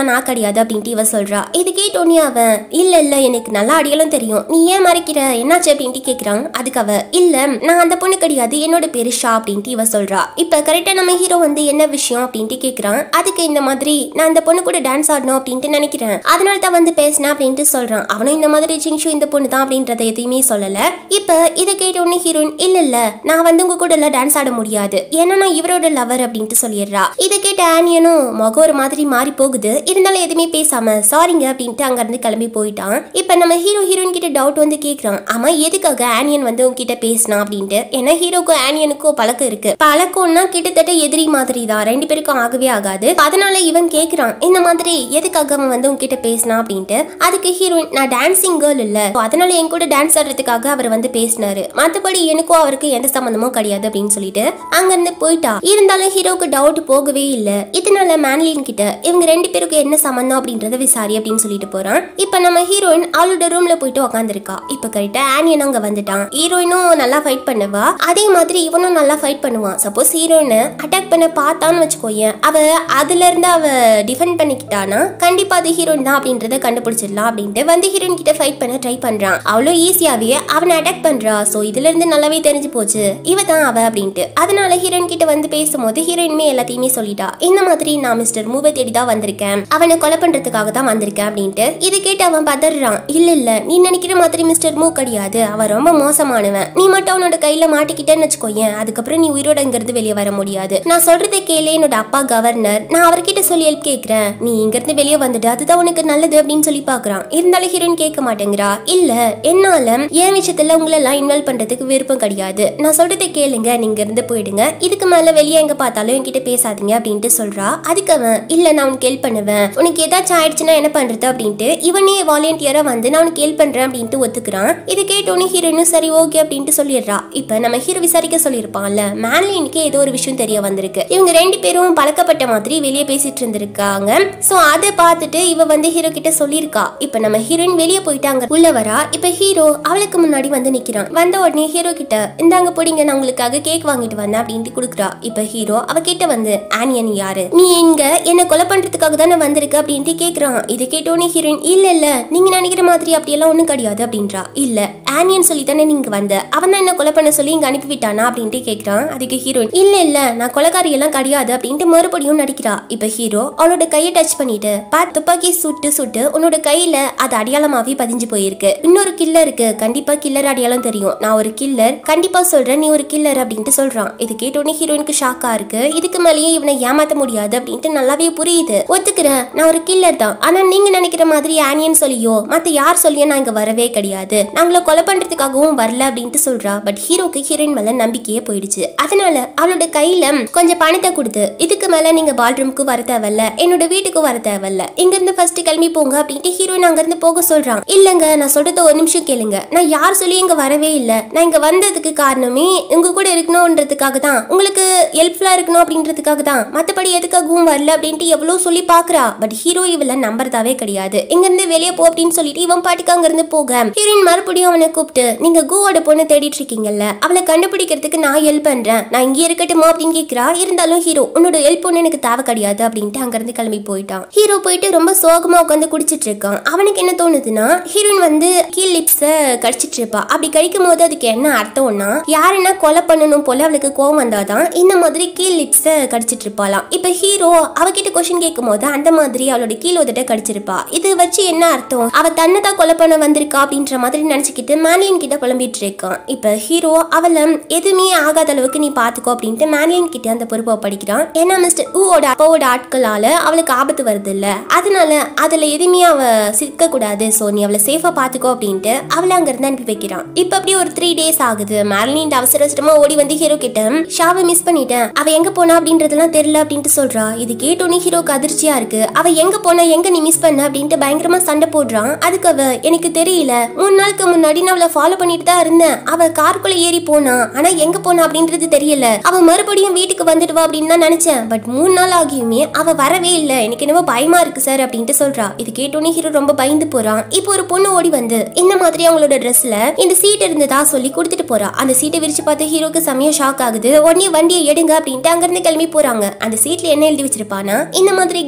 நான் கிடையாது அப்படின்ட்டு இவ சொல்றா இது கேட்டோன்னே அவன் இல்ல இல்ல எனக்கு நல்லா அடியலும் தெரியும் நீ ஏன் மறைக்கிற என்னாச்சு அப்படின்ட்டு கேக்குறான் அதுக்கு அவ இல்ல நான் அந்த பொண்ணு கிடையாது என்னோட பேரு ஷா அப்படின்ட்டு இவ சொல்றா இப்ப கரெக்டா நம்ம ஹீரோ வந்து என்ன விஷயம் அப்படின்ட்டு கேக்குறான் அதுக்கு இந்த மாதிரி நான் அந்த பொண்ணு கூட டான்ஸ் ஆடணும் அப்படின்ட்டு நினைக்கிறேன் அதனால தான் வந்து பேசினேன் அப்படின்ட்டு சொல்றான் அவனும் இந்த மாதிரி ஜிங்ஷு இந்த பொண்ணு தான் அப்படின்றத எதையுமே சொல்லல இப்ப இதை கேட்ட உடனே ஹீரோயின் இல்ல இல்ல நான் வந்து உங்க கூட எல்லாம் டான்ஸ் ஆட முடியாது ஏன்னா நான் இவரோட லவர் அப்படின்ட்டு சொல்லிடுறா இதை கேட்ட ஆனியனும் முகம் ஒரு மாதிரி மாறி போகுது இருந்தாலும் எதுவுமே பேசாம சாரிங்க அப்படின்ட்டு அங்க இருந்து கிளம்பி போயிட்டான் இப்ப நம்ம ஹீரோ ஹீரோயின் கிட்ட டவுட் வந்து கேக்குறான் ஆமா எதுக்காக ஆனியன் வந்து உங்ககிட்ட பேசினா அப்படின்ட்டு ஏன்னா ஹீரோக்கும் ஆனியனுக்கும் பழக்கம் இருக்கு பழக்கம்னா கிட்டத்தட்ட எதிரி மாதிரி தான் ரெண்டு பேருக்கும் ஆகவே ஆகாது அதனால இவன் கேக்குறான் இந்த மாதிரி எதுக்காக அவன் வந்து உங்ககிட்ட பேசினா அப்படின்ட்டு அதுக்கு ஹீரோயின் நான் டான்சிங் கேர்ள் இல்ல So, அதனால என் கூட டான்ஸ் ஆடுறதுக்காக அவர் வந்து பேசினாரு மத்தபடி எனக்கும் அவருக்கு எந்த சம்மந்தமும் கிடையாது அப்படின்னு சொல்லிட்டு அங்க இருந்து போயிட்டா இருந்தாலும் ஹீரோக்கு டவுட் போகவே இல்ல இதனால மேன்லின் கிட்ட இவங்க ரெண்டு பேருக்கும் என்ன சம்மந்தம் அப்படின்றத விசாரி அப்படின்னு சொல்லிட்டு போறான் இப்ப நம்ம ஹீரோயின் அவளோட ரூம்ல போயிட்டு உட்காந்துருக்கா இப்ப கரெக்டா ஆனியன் அங்க வந்துட்டான் ஹீரோயினும் நல்லா ஃபைட் பண்ணுவா அதே மாதிரி இவனும் நல்லா ஃபைட் பண்ணுவான் சப்போஸ் ஹீரோயினை அட்டாக் பண்ண பார்த்தான்னு வச்சுக்கோயேன் அவ அதுல இருந்து அவ டிஃபெண்ட் பண்ணிக்கிட்டானா கண்டிப்பா அது ஹீரோயின் தான் அப்படின்றத கண்டுபிடிச்சிடலாம் அப்படின்ட்டு வந்து ஹீரோயின் கிட்ட ஃபைட் பண்ண ட்ரை பண்றான் அவ்வளோ ஈஸியாவே அவனை அட்டாக் பண்றா சோ இதுல இருந்து நல்லாவே தெரிஞ்சு போச்சு இவ தான் அவ அப்படின்ட்டு அதனால ஹீரோயின் கிட்ட வந்து பேசும்போது ஹீரோயினுமே எல்லாத்தையுமே சொல்லிட்டா இந்த மாதிரி நான் மிஸ்டர் மூவை தேடி தான் வந்திருக்கேன் அவனை கொலை பண்றதுக்காக தான் வந்திருக்கேன் அப்படின்ட்டு இது கேட்டு அவன் பதறான் இல்ல இல்ல நீ நினைக்கிற மாதிரி மிஸ்டர் மூ கிடையாது அவன் ரொம்ப மோசமானவன் நீ மட்டும் அவனோட கையில மாட்டிக்கிட்டேன்னு வச்சுக்கோயேன் அதுக்கப்புறம் நீ உயிரோட இங்கிருந்து வெளியே வர முடியாது நான் சொல்றதை கேளு என்னோட அப்பா கவர்னர் நான் அவர்கிட்ட சொல்லி ஹெல்ப் கேக்குறேன் நீ இங்க இருந்து வெளியே வந்துட்டு அதுதான் உனக்கு நல்லது அப்படின்னு சொல்லி பாக்குறான் இருந்தாலும் ஹீரோயின் கேட்க மாட்டேங்கிறா இல்ல என்னால என் விஷயத்துல உங்களை எல்லாம் இன்வால்வ் பண்றதுக்கு விருப்பம் கிடையாது நான் சொல்றதை கேளுங்க நீங்க இருந்து போயிடுங்க இதுக்கு மேல வெளியே எங்க பார்த்தாலும் என்கிட்ட பேசாதீங்க அப்படின்ட்டு சொல்றா அதுக்கு அவன் இல்ல நான் உனக்கு ஹெல்ப் பண்ணுவேன் உனக்கு ஏதாச்சும் ஆயிடுச்சுன்னா என்ன பண்றது அப்படின்ட்டு இவனே வாலண்டியரா வந்து நான் உனக்கு ஹெல்ப் பண்றேன் அப்படின்ட்டு ஒத்துக்கிறான் இது கேட்டோன்னே ஹீரோயினும் சரி ஓகே அப்படின்ட்டு சொல்லிடுறா இப்ப நம்ம ஹீரோ விசாரிக்க சொல்லியிருப்பான்ல மேன்லினுக்கு ஏதோ ஒரு விஷயம் தெரிய வந்திருக்கு இவங்க ரெண்டு பேரும் பழக்கப்பட்ட மாதிரி வெளியே பேசிட்டு இருந்திருக்காங்க சோ அதை பார்த்துட்டு இவ வந்து ஹீரோ கிட்ட சொல்லியிருக்கா இப்ப நம்ம ஹீரோயின் வெளியே போயிட்டாங்க உள்ள வரா இப்ப ஹீரோ அவளுக்கு முன்னாடி வந்து நிக்கிறான் வந்த உடனே ஹீரோ கிட்ட இந்தாங்க போடிங்க நான் உங்களுக்காக கேக் வாங்கிட்டு வந்தேன் அப்படின்ட்டு கொடுக்குறா இப்ப ஹீரோ அவ கிட்ட வந்து ஆனியன் யாரு நீ இங்க என்ன கொலை பண்றதுக்காக தானே வந்திருக்க அப்படின்ட்டு கேக்குறான் இது கேட்டோன்னே ஹீரோயின் இல்ல இல்ல நீங்க நினைக்கிற மாதிரி அப்படியெல்லாம் ஒண்ணும் கிடையாது அப்படின்றா இல்ல ஆனியன் சொல்லி தானே நீங்க வந்த அவன் தான் என்ன கொலை பண்ண சொல்லி இங்க அனுப்பி விட்டானா அப்படின்ட்டு கேக்குறான் அதுக்கு ஹீரோயின் இல்ல இல்ல நான் கொலைக்காரி எல்லாம் கிடையாது அப்படின்ட்டு மறுபடியும் நடிக்கிறா இப்ப ஹீரோ அவளோட கையை டச் பண்ணிட்டு பா துப்பாக்கி சுட்டு சுட்டு உன்னோட கையில அது அடையாளமாவே பதிஞ்சு போயிருக்கு இன்னொரு கில்லருக்கு கண்டிப்பா கில்லர் அடையாளம் தெரியும் நான் ஒரு கில்லர் கண்டிப்பா சொல்றேன் நீ ஒரு கில்லர் அப்படின்ட்டு சொல்றான் இது கேட்டோன்னே ஹீரோயினுக்கு ஷாக்கா இருக்கு இதுக்கு மேலேயே இவனை ஏமாத்த முடியாது அப்படின்ட்டு நல்லாவே புரியுது ஒத்துக்கிறேன் நான் ஒரு கில்லர் தான் ஆனா நீங்க நினைக்கிற மாதிரி ஆனியன் சொல்லியோ மத்த யார் சொல்லியோ நான் இங்க வரவே கிடையாது நாங்கள கொலை பண்றதுக்காகவும் வரல அப்படின்ட்டு சொல்றா பட் ஹீரோக்கு ஹீரோயின் மேல நம்பிக்கையே போயிடுச்சு அதனால அவளோட கையில கொஞ்சம் பணத்தை கொடுத்து இதுக்கு மேல நீங்க பால்ரூமுக்கு வர தேவையில்ல என்னோட வீட்டுக்கு வர தேவையில்ல இங்க இருந்து ஃபர்ஸ்ட் கிளம்பி போங்க அப்படின்ட்டு ஹீரோயின் அங்க இருந்து போக சொல்றான் இல்லங்க நான் சொல்றத ஒரு நிமிஷம் கேளுங்க நான் யார் சொல்லி இங்க வரவே இல்ல நான் இங்க வந்ததுக்கு காரணமே உங்க கூட இருக்கணும்ன்றதுக்காக தான் உங்களுக்கு ஹெல்ப்ஃபுல்லா இருக்கணும் அப்படின்றதுக்காக தான் மத்தபடி எதுக்காகவும் வரல அப்படின்ட்டு எவ்வளவு சொல்லி பாக்குறா பட் ஹீரோ இவள நம்புறதாவே கிடையாது இங்க இருந்து வெளியே போ அப்படின்னு சொல்லிட்டு இவன் பாட்டுக்கு அங்க இருந்து போக ஹீரோயின் மறுபடியும் அவனை கூப்பிட்டு நீங்க கூவோட பொண்ணு தேடிட்டு இருக்கீங்கல்ல அவளை கண்டுபிடிக்கிறதுக்கு நான் ஹெல்ப் பண்றேன் நான் இங்கே இருக்கட்டுமா அப்படின்னு கேக்குறா இருந்தாலும் ஹீரோ உன்னோட ஹெல்ப் ஒண்ணு எனக்கு தேவை கிடையாது அப்படின்ட்டு அங்க இருந்து கிளம்பி போயிட்டான் ஹீரோ போயிட்டு ரொம்ப சோகமா உட்காந்து குடிச்சிட்டு இருக்கான் அவனுக்கு என்ன தோணுதுன்னா ஹீரோயின் வந்து கீழ் லிப்ஸ கடிச்சிட்டு இருப்பா அப்படி கடிக்கும் போது அதுக்கு என்ன அர்த்தம்னா யாருன்னா கொலை பண்ணணும் போல அவளுக்கு கோவம் வந்தாதான் இந்த மாதிரி கீழ் லிப்ஸ கடிச்சிட்டு இருப்பாளாம் இப்ப ஹீரோ அவகிட்ட கொஸ்டின் கேட்கும் போது அந்த மாதிரி அவளோட கீழ் உதட்ட கடிச்சிருப்பா இது வச்சு என்ன அர்த்தம் அவ தன்னை தான் கொலை பண்ண வந்திருக்கா அப்படின்ற மாதிரி நினைச்சுக்கிட்டு மேலியன் கிட்ட புலம்பிட்டு இருக்கான் இப்ப ஹீரோ அவளை எதுவுமே ஆகாத அளவுக்கு நீ பாத்துக்கோ அப்படின்ட்டு மேலியன் கிட்ட அந்த பொறுப்பை படிக்கிறான் ஏன்னா மிஸ்டர் ஊவோட அப்பாவோட ஆட்களால அவளுக்கு ஆபத்து வருது இல்ல அதனால அதுல எதுவுமே அவ சிக்க கூடாது சோ நீ அவளை சேஃபா பாத்துக்கோ அப்படின்ட்டு அவளை அங்க இருந்து அனுப்பி வைக்கிறான் இப்ப அப்படி ஒரு த்ரீ டேஸ் ஆகுது மேலின் அவசர அவசரமா ஓடி வந்து ஹீரோ கிட்ட ஷாவை மிஸ் பண்ணிட்டேன் அவ எங்க போனா அப்படின்றதெல்லாம் தெரியல அப்படின்ட்டு சொல்றா இது கேட்டோன்னே ஹீரோக்கு அதிர்ச்சியா இருக்கு அவ எங்க போனா எங்க நீ மிஸ் பண்ண அப்படின்ட்டு பயங்கரமா சண்டை போடுறான் அதுக்கு அவ எனக்கு தெரியல மூணு நாளுக்கு முன்னாடி நான் அவளை ஃபாலோ பண்ணிட்டு தான் இருந்தேன் அவ காருக்குள்ள ஏறி போனா ஆனா எங்க போனா அப்படின்றது தெரியல அவ மறுபடியும் வீட்டுக்கு வந்துடுவா அப்படின்னு தான் நினைச்சேன் பட் மூணு நாள் ஆகியுமே அவ வரவே இல்ல எனக்கு என்னவோ பயமா இருக்கு சார் அப்படின்ட்டு சொல்றா இது கேட்டோன்னே ஹீரோ ரொம்ப பயந்து போறான் இப்போ ஒரு பொண்ணு ஓடி வந்து இந்த மாதிரி அவங்களோட ட்ரெஸ்ல இந்த சீட் இருந்ததா சொல்லி கொடுத்துட்டு போறா அந்த சீட்டை விரிச்சு பார்த்து ஹீரோக்கு செமையா ஷாக் ஆகுது உடனே வண்டியை எடுங்க அப்படின்ட்டு அங்க இருந்து கிளம்பி போறாங்க அந்த சீட்ல என்ன எழுதி வச்சிருப்பானா இந்த மாதிரி கூவோட பொண்ணு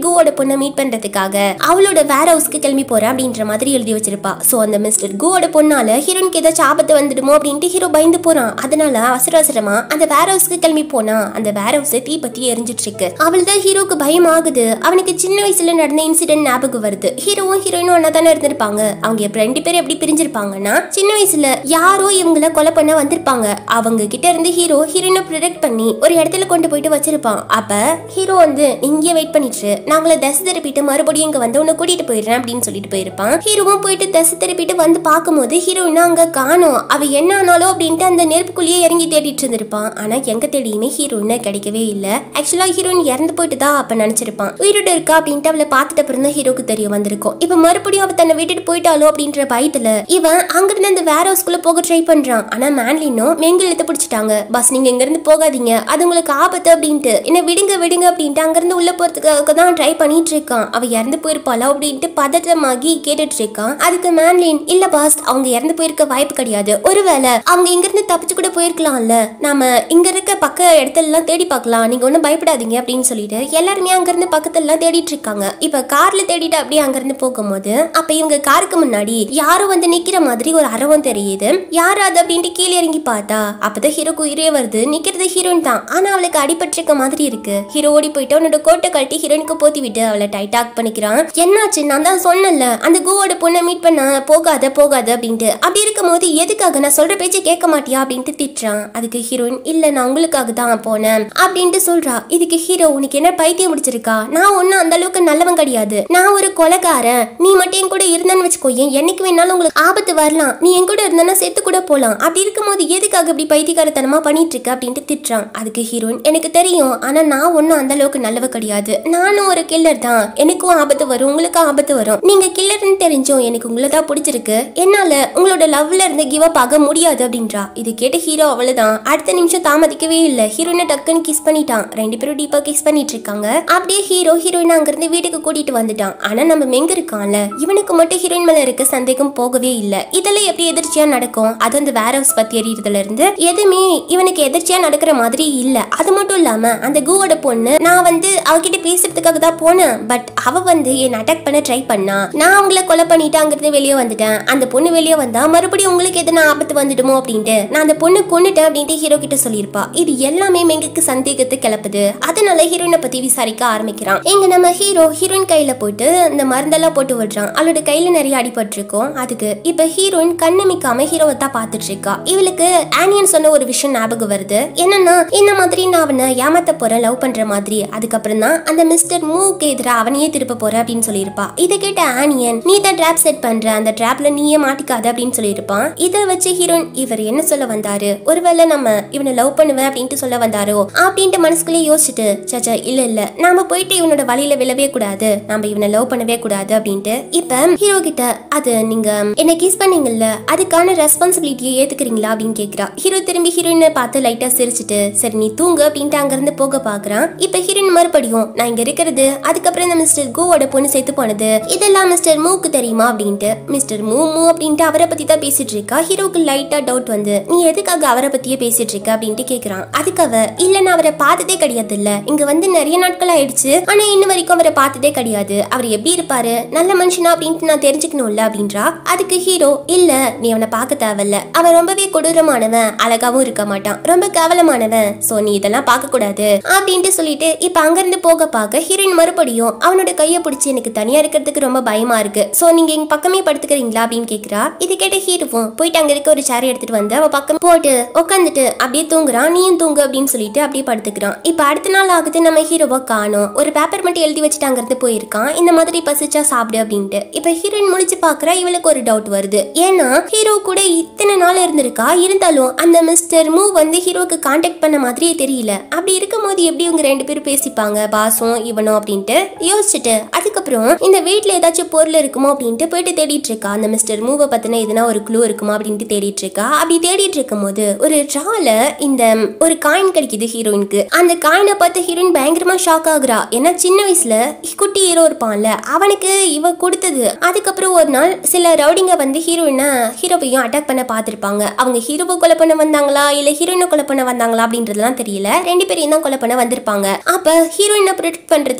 பொண்ணை மீட் பண்றதுக்காக அவளோட வேற ஹவுஸ்க்கு கிளம்பி போறேன் அப்படின்ற மாதிரி எழுதி வச்சிருப்பா சோ அந்த மிஸ்டர் கோவோட பொண்ணால ஹீரோனுக்கு ஏதாச்சும் ஆபத்து வந்துடுமோ அப்படின்ட்டு ஹீரோ பயந்து போறான் அதனால அவசர அவசரமா அந்த வேற ஹவுஸ்க்கு கிளம்பி போனா அந்த வேற ஹவுஸ் தீ பத்தி எரிஞ்சிட்டு இருக்கு அவள் தான் ஹீரோக்கு பயம் ஆகுது அவனுக்கு சின்ன வயசுல நடந்த இன்சிடென்ட் ஞாபகம் வருது ஹீரோவும் ஹீரோயினும் ஒன்னா தானே இருந்திருப்பாங்க அவங்க இப்ப ரெண்டு பேரும் எப்படி பிரிஞ்சிருப்பாங்கன்னா சின்ன வயசுல யாரோ இவங்கள கொலை பண்ண வந்திருப்பாங்க அவங்க கிட்ட இருந்து ஹீரோ ஹீரோயினை ப்ரொடெக்ட் பண்ணி ஒரு இடத்துல கொண்டு போயிட்டு வச்சிருப்பான் அப்ப ஹீரோ வந்து இங்கே வெயிட் பண்ணிட்டு நாங்கள தசை திருப்பிட்டு மறுபடியும் இங்க வந்து உன்னை கூட்டிட்டு போயிடுறேன் அப்படின்னு சொல்லிட்டு போயிருப்பான் ஹீரோவும் போயிட்டு தசை திருப்பிட்டு வந்து பார்க்கும்போது ஹீரோயினா அங்க காணோம் அவ என்ன ஆனாலும் அப்படின்ட்டு அந்த நெருப்புக்குள்ளேயே இறங்கி தேடிட்டு இருந்திருப்பான் ஆனா எங்க தேடியுமே ஹீரோயினை கிடைக்கவே இல்ல ஆக்சுவலா ஹீரோயின் இறந்து போயிட்டு தான் அப்ப நினைச்சிருப்பான் உயிரோட இருக்கா அப்படின்ட்டு அவளை பார்த்துட்டு அப்புறம் தான் ஹீரோக்கு தெரிய வந்திருக்கும் இப்ப மறுபடியும் அவ தன்னை விட்டுட்டு போயிட்டாலோ அப்படின்ற பயத்துல இவன் அங்கிருந்து அந்த வேற ஹவுஸ்க்குள்ள போக ட்ரை பண்றான் ஆனா மேன்லினும் மெங்கில் இழுத்து பிடிச்சிட்டாங்க பஸ் நீங்க இங்க இருந்து போகாதீங்க அது உங்களுக்கு ஆபத்து அப்படின்ட்டு என்ன விடுங்க விடுங்க அப்படின்ட்டு அங்கிருந்து உள்ள போறதுக்காக தான் ட்ரை பண்ணிட்டு இருக்கான் அவ இறந்து போயிருப்பாளா அப்படின்ட்டு பதட்டமாகி கேட்டுட்டு இருக்கான் அதுக்கு மேன்லின் இல்ல பாஸ் அவங்க இறந்து போயிருக்க வாய்ப்பு கிடையாது ஒருவேளை அவங்க இங்க இருந்து தப்பிச்சு கூட போயிருக்கலாம்ல நாம இங்க இருக்க பக்க இடத்துல எல்லாம் தேடி பார்க்கலாம் நீங்க ஒன்றும் பயப்படாதீங்க அப்படின்னு சொல்லிட்டு எல்லாருமே அங்க இருந்து பக்கத்துல எல்லாம் தேடிட்டு இருக்காங்க இப்ப கார்ல தேடிட்டு அப்படியே அங்க இருந்து போகும்போது அப்ப இவங்க காருக்கு முன்னாடி யாரோ வந்து நிக்கிற மாதிரி ஒரு அரவம் தெரியுது யார் அது அப்படின்ட்டு கீழே இறங்கி பார்த்தா அப்பதான் ஹீரோக்கு உயிரே வருது நிக்கிறது ஹீரோயின் தான் ஆனா அவளுக்கு அடிபட்டிருக்க மாதிரி இருக்கு ஹீரோ ஓடி போயிட்டு அவனோட கோட்டை கழட்டி ஹீரோனுக்கு போத்தி விட்டு அவளை டைட் ஆக் பண்ணிக்கிறான் என்னாச்சு நான் தான் சொன்னேன்ல அந்த கூவோட பொண்ணை மீட் பண்ண போகாத போகாத அப்படின்ட்டு அப்படி இருக்கும்போது எதுக்காக நான் சொல்ற பேச்சு கேட்க மாட்டியா அப்படின்ட்டு திட்டுறான் அதுக்கு ஹீரோயின் இல்ல நான் உங்களுக்காக தான் போனேன் அப்படின்ட்டு சொல்றா இதுக்கு ஹீரோ உனக்கு என்ன பைத்தியம் முடிச்சிருக்கா நான் ஒன்னும் அந்த அளவுக்கு நல்லவன் கிடையாது நான் ஒரு கொலைகாரன் நீ மட்டும் என் கூட இருந்தேன்னு வச்சுக்கோயேன் என்னைக்கு வேணாலும் உங்களுக்கு ஆபத்து வரலாம் நீ என் கூட இருந்தனா செத்து கூட போலாம் அப்படி இருக்கும்போது எதுக்காக இப்படி பைத்தியக்காரத்தனமா பண்ணிட்டு இருக்க அப்படின்ட்டு திட்டுறான் அதுக்கு ஹீரோயின் எனக்கு தெரியும் ஆனா நான் ஒன்னும் அந்த அளவுக்கு நல்லவ கிடையாது நானும் ஒரு கில்லர் தான் எனக்கும் ஆபத்து வரும் உங்களுக்கும் ஆபத்து வரும் நீங்க கில்லர்னு தெரிஞ்சும் எனக்கு உங்களை தான் பிடிச்சிருக்கு என்னால உங்களோட லவ்ல இருந்து கிவ் அப் ஆக முடியாது அப்படின்றா இது கேட்ட ஹீரோ அவ்வளவுதான் அடுத்த நிமிஷம் தாமதிக்கவே இல்லை ஹீரோயினை டக்குன்னு கிஸ் பண்ணிட்டான் ரெண்டு பேரும் டீப்பா கிஸ் பண்ணிட்டு இருக்காங்க அப்படியே ஹீரோ ஹீரோயின் அங்கிருந்து வீட்டுக்கு கூட்டிட்டு வந்துட்டான் ஆனா நம்ம மெங்க இருக்கான்ல இவனுக்கு மட்டும் ஹீரோயின் மேல இருக்க சந்தேகம் போகவே இல்ல இதெல்லாம் எப்படி எதிர்ச்சியா நடக்கும் அது அந்த வேர் ஹவுஸ் பத்தி எறியறதுல இருந்து எதுவுமே இவனுக்கு எதிர்ச்சியா நடக்கிற மாதிரி இல்ல அது மட்டும் இல்லாம அந்த கூவோட பொண்ணு நான் வந்து அவகிட்ட பேசுறதுக்காக தான் போனேன் பட் அவ வந்து என்ன அட்டாக் பண்ண ட்ரை பண்ணா நான் அவங்கள கொலை பண்ணிட்டு அங்கிருந்து வெளியே வந்துட்டேன் அந்த பொண்ணு வெளியே வந்தா மறுபடியும் உங்களுக்கு எதனா ஆபத்து வந்துடுமோ அப்படின்ட்டு நான் அந்த பொண்ணு கொன்னுட்டேன் அப்படின்ட்டு ஹீரோ கிட்ட சொல்லியிருப்பா இது எல்லாமே மெங்குக்கு சந்தேகத்தை கிளப்புது அதனால ஹீரோயினை பத்தி விசாரிக்க ஆரம்பிக்கிறான் எங்க நம்ம ஹீரோ ஹீரோயின் கையில போயிட்டு இந்த மருந்தெல்லாம் போட்டு விடுறான் அவளோட கையில நிறைய அடிபட்டிருக்கும் அதுக்கு இப்ப ஹீரோயின் கண்ணமிக்காம ஹீரோவை தான் பார்த்துட்டு இருக்கா இவளுக்கு ஆனியன் சொன்ன ஒரு விஷயம் ஞாபகம் வருது என்னன்னா இந்த மாதிரி நான் அவனை ஏமாத்த போறேன் லவ் பண்ற மாதிரி அதுக்கப்புறம் தான் அந்த மிஸ்டர் மூவுக்கு எதிராக அவனையே திருப்ப போற அப்படின்னு சொல்லியிருப்பா இதை கேட்ட ஆனியன் நீ தான் ட்ராப் செட் பண்ற அந்த ட்ராப்ல நீயே மாட்டிக்காத அப்படின்னு சொல்லியிருப்பான் இதை வச்சு ஹீரோயின் இவர் என்ன சொல்ல வந்தாரு ஒருவேளை நம்ம இவனை லவ் பண்ணுவேன் அப்படின்ட்டு சொல்ல வந்தாரோ அப்படின்ட்டு மனசுக்குள்ளே யோசிச்சுட்டு சச்சா இல்ல இல்ல நாம போயிட்டு இவனோட வழியில விழவே கூடாது நம்ம இவனை லவ் பண்ணவே கூடாது அப்படின்ட்டு இப்ப ஹீரோ கிட்ட அது நீங்க என்ன கிஸ் பண்ணீங்கல்ல அதுக்கான ரெஸ்பான்சிபிலிட்டியை ஏத்துக்கிறீங்களா அப்படின்னு கேக்குறா ஹீரோ திரும்பி ஹீரோயினை பார்த்து லைட்டா சிரிச்சிட்டு சரி நீ தூங்கு அப்படின்ட்டு அங்கிருந்து போக பாக்குறான் இப்ப ஹீரோயின் மறுபடியும் நான் இங்க இருக்கிறது அதுக்கப்புறம் இந்த மிஸ்டர் கோவோட பொண்ணு செத்து போனது இதெல்லாம் மிஸ்டர் மூக்கு தெரியுமா அப்படின்ட்டு மிஸ்டர் மூ மூ அப்படின்ட்டு அவரை பத்தி தான் பேசிட்டு இருக்கா ஹீரோக்கு லைட்டா டவுட் வந்து நீ எதுக்காக அவரை பத்தியே பேசிட்டு இருக்க அப்படின்ட்டு கேக்குறான் அதுக்கு அவ இல்ல நான் அவரை பார்த்ததே கிடையாது இல்ல இங்க வந்து நிறைய நாட்கள் ஆயிடுச்சு ஆனா இன்ன வரைக்கும் அவரை பார்த்ததே கிடையாது அவர் எப்படி இருப்பாரு நல்ல மனுஷனா அப்படின்ட்டு நான் தெரிஞ்சுக்கணும்ல அப்படின்றா அதுக்கு ஹீரோ இல்ல நீ அவனை பார்க்க தேவையில்ல அவன் ரொம்பவே கொடூரமானவன் அழகாவும் இருக்க மாட்டான் ரொம்ப கேவலமானவன் சோ நீ இதெல்லாம் பார்க்க கூடாது அப்படின்ட்டு சொல்லிட்டு இப்ப அங்கிருந்து போக பார்க்க ஹீரோயின் மறுபடியும் அவனோட கையை பிடிச்சி எனக்கு தனியா இருக்கிறதுக்கு ரொம்ப பயமா இருக்கு சோ நீங்க எங்க பக்கமே படுத்துக்கிறீங்களா அப்படின்னு கேக்குறா இது கேட்ட ஹீரோவும் போயிட்டு அங்க இருக்க ஒரு சேர் எடுத்துட்டு வந்து அவ பக்கம் போட்டு உட்காந்துட்டு அப்படியே தூங்குறான் நீயும் தூங்கு அப்படின்னு சொல்லிட்டு அப்படியே படுத்துக்கிறான் இப்ப அடுத்த நாள் ஆகுது நம்ம ஹீரோவை காணோம் ஒரு பேப்பர் மட்டும் எழுதி வச்சுட்டு அங்கிருந்து போயிருக்கான் இந்த மாதிரி பசிச்சா சாப்பிடு அப்படின்ட்டு இப்ப ஹீரோயின் முடிச்சு பாக்குறா இவளுக்கு ஒரு டவுட் வருது ஏன்னா ஹீரோ கூட இத்தனை நாள் இருந்திருக்கா இருந்தாலும் அந்த மிஸ்டர் மூ வந்து ஹீரோக்கு காண்டாக்ட் பண்ண மாதிரியே தெரியல அப்படி இருக்கும்போது எப்படி இவங்க ரெண்டு பேரும் பேசிப்பாங்க பாசும் இவனும் அப்படின்ட்டு யோசிச்சுட்டு அதுக்கப்புறம் இந்த வீட்ல ஏதாச்சும் பொருள் இருக்குமோ அப்படின்ட்டு போயிட்டு தேடிட்டு இருக்கா அந்த மிஸ்டர் மூவை பத்தின எதுனா ஒரு க்ளூ இருக்குமா அப்படின்ட்டு தேடிட்டு இருக்கா அப்படி தேடிட்டு இருக்கும் போது ஒரு ட்ரால இந்த ஒரு காயின் கிடைக்குது ஹீரோயினுக்கு அந்த காயினை பார்த்து ஹீரோயின் பயங்கரமா ஷாக் ஆகுறா ஏன்னா சின்ன வயசுல குட்டி ஹீரோ இருப்பான்ல அவனுக்கு இவ கொடுத்தது அதுக்கப்புறம் ஒரு நாள் சில ரவுடிங்க வந்து ஹீரோயினை ஹீரோவையும் அட்டாக் பண்ண பார்த்திருப்பாங்க அவங்க ஹீரோவை கொலை பண்ண வந்தாங்களா இல்ல ஹீரோயினை கொலை பண்ண வந்தாங்களா அப்படின்றதுலாம் தெரியல ரெண்டு பேரையும் தான் கொலை பண்ண வந்திருப்பாங்க அப்ப ஹீரோயினை ப்ரொடெக்ட் பண்றதுக்காக ஹீரோ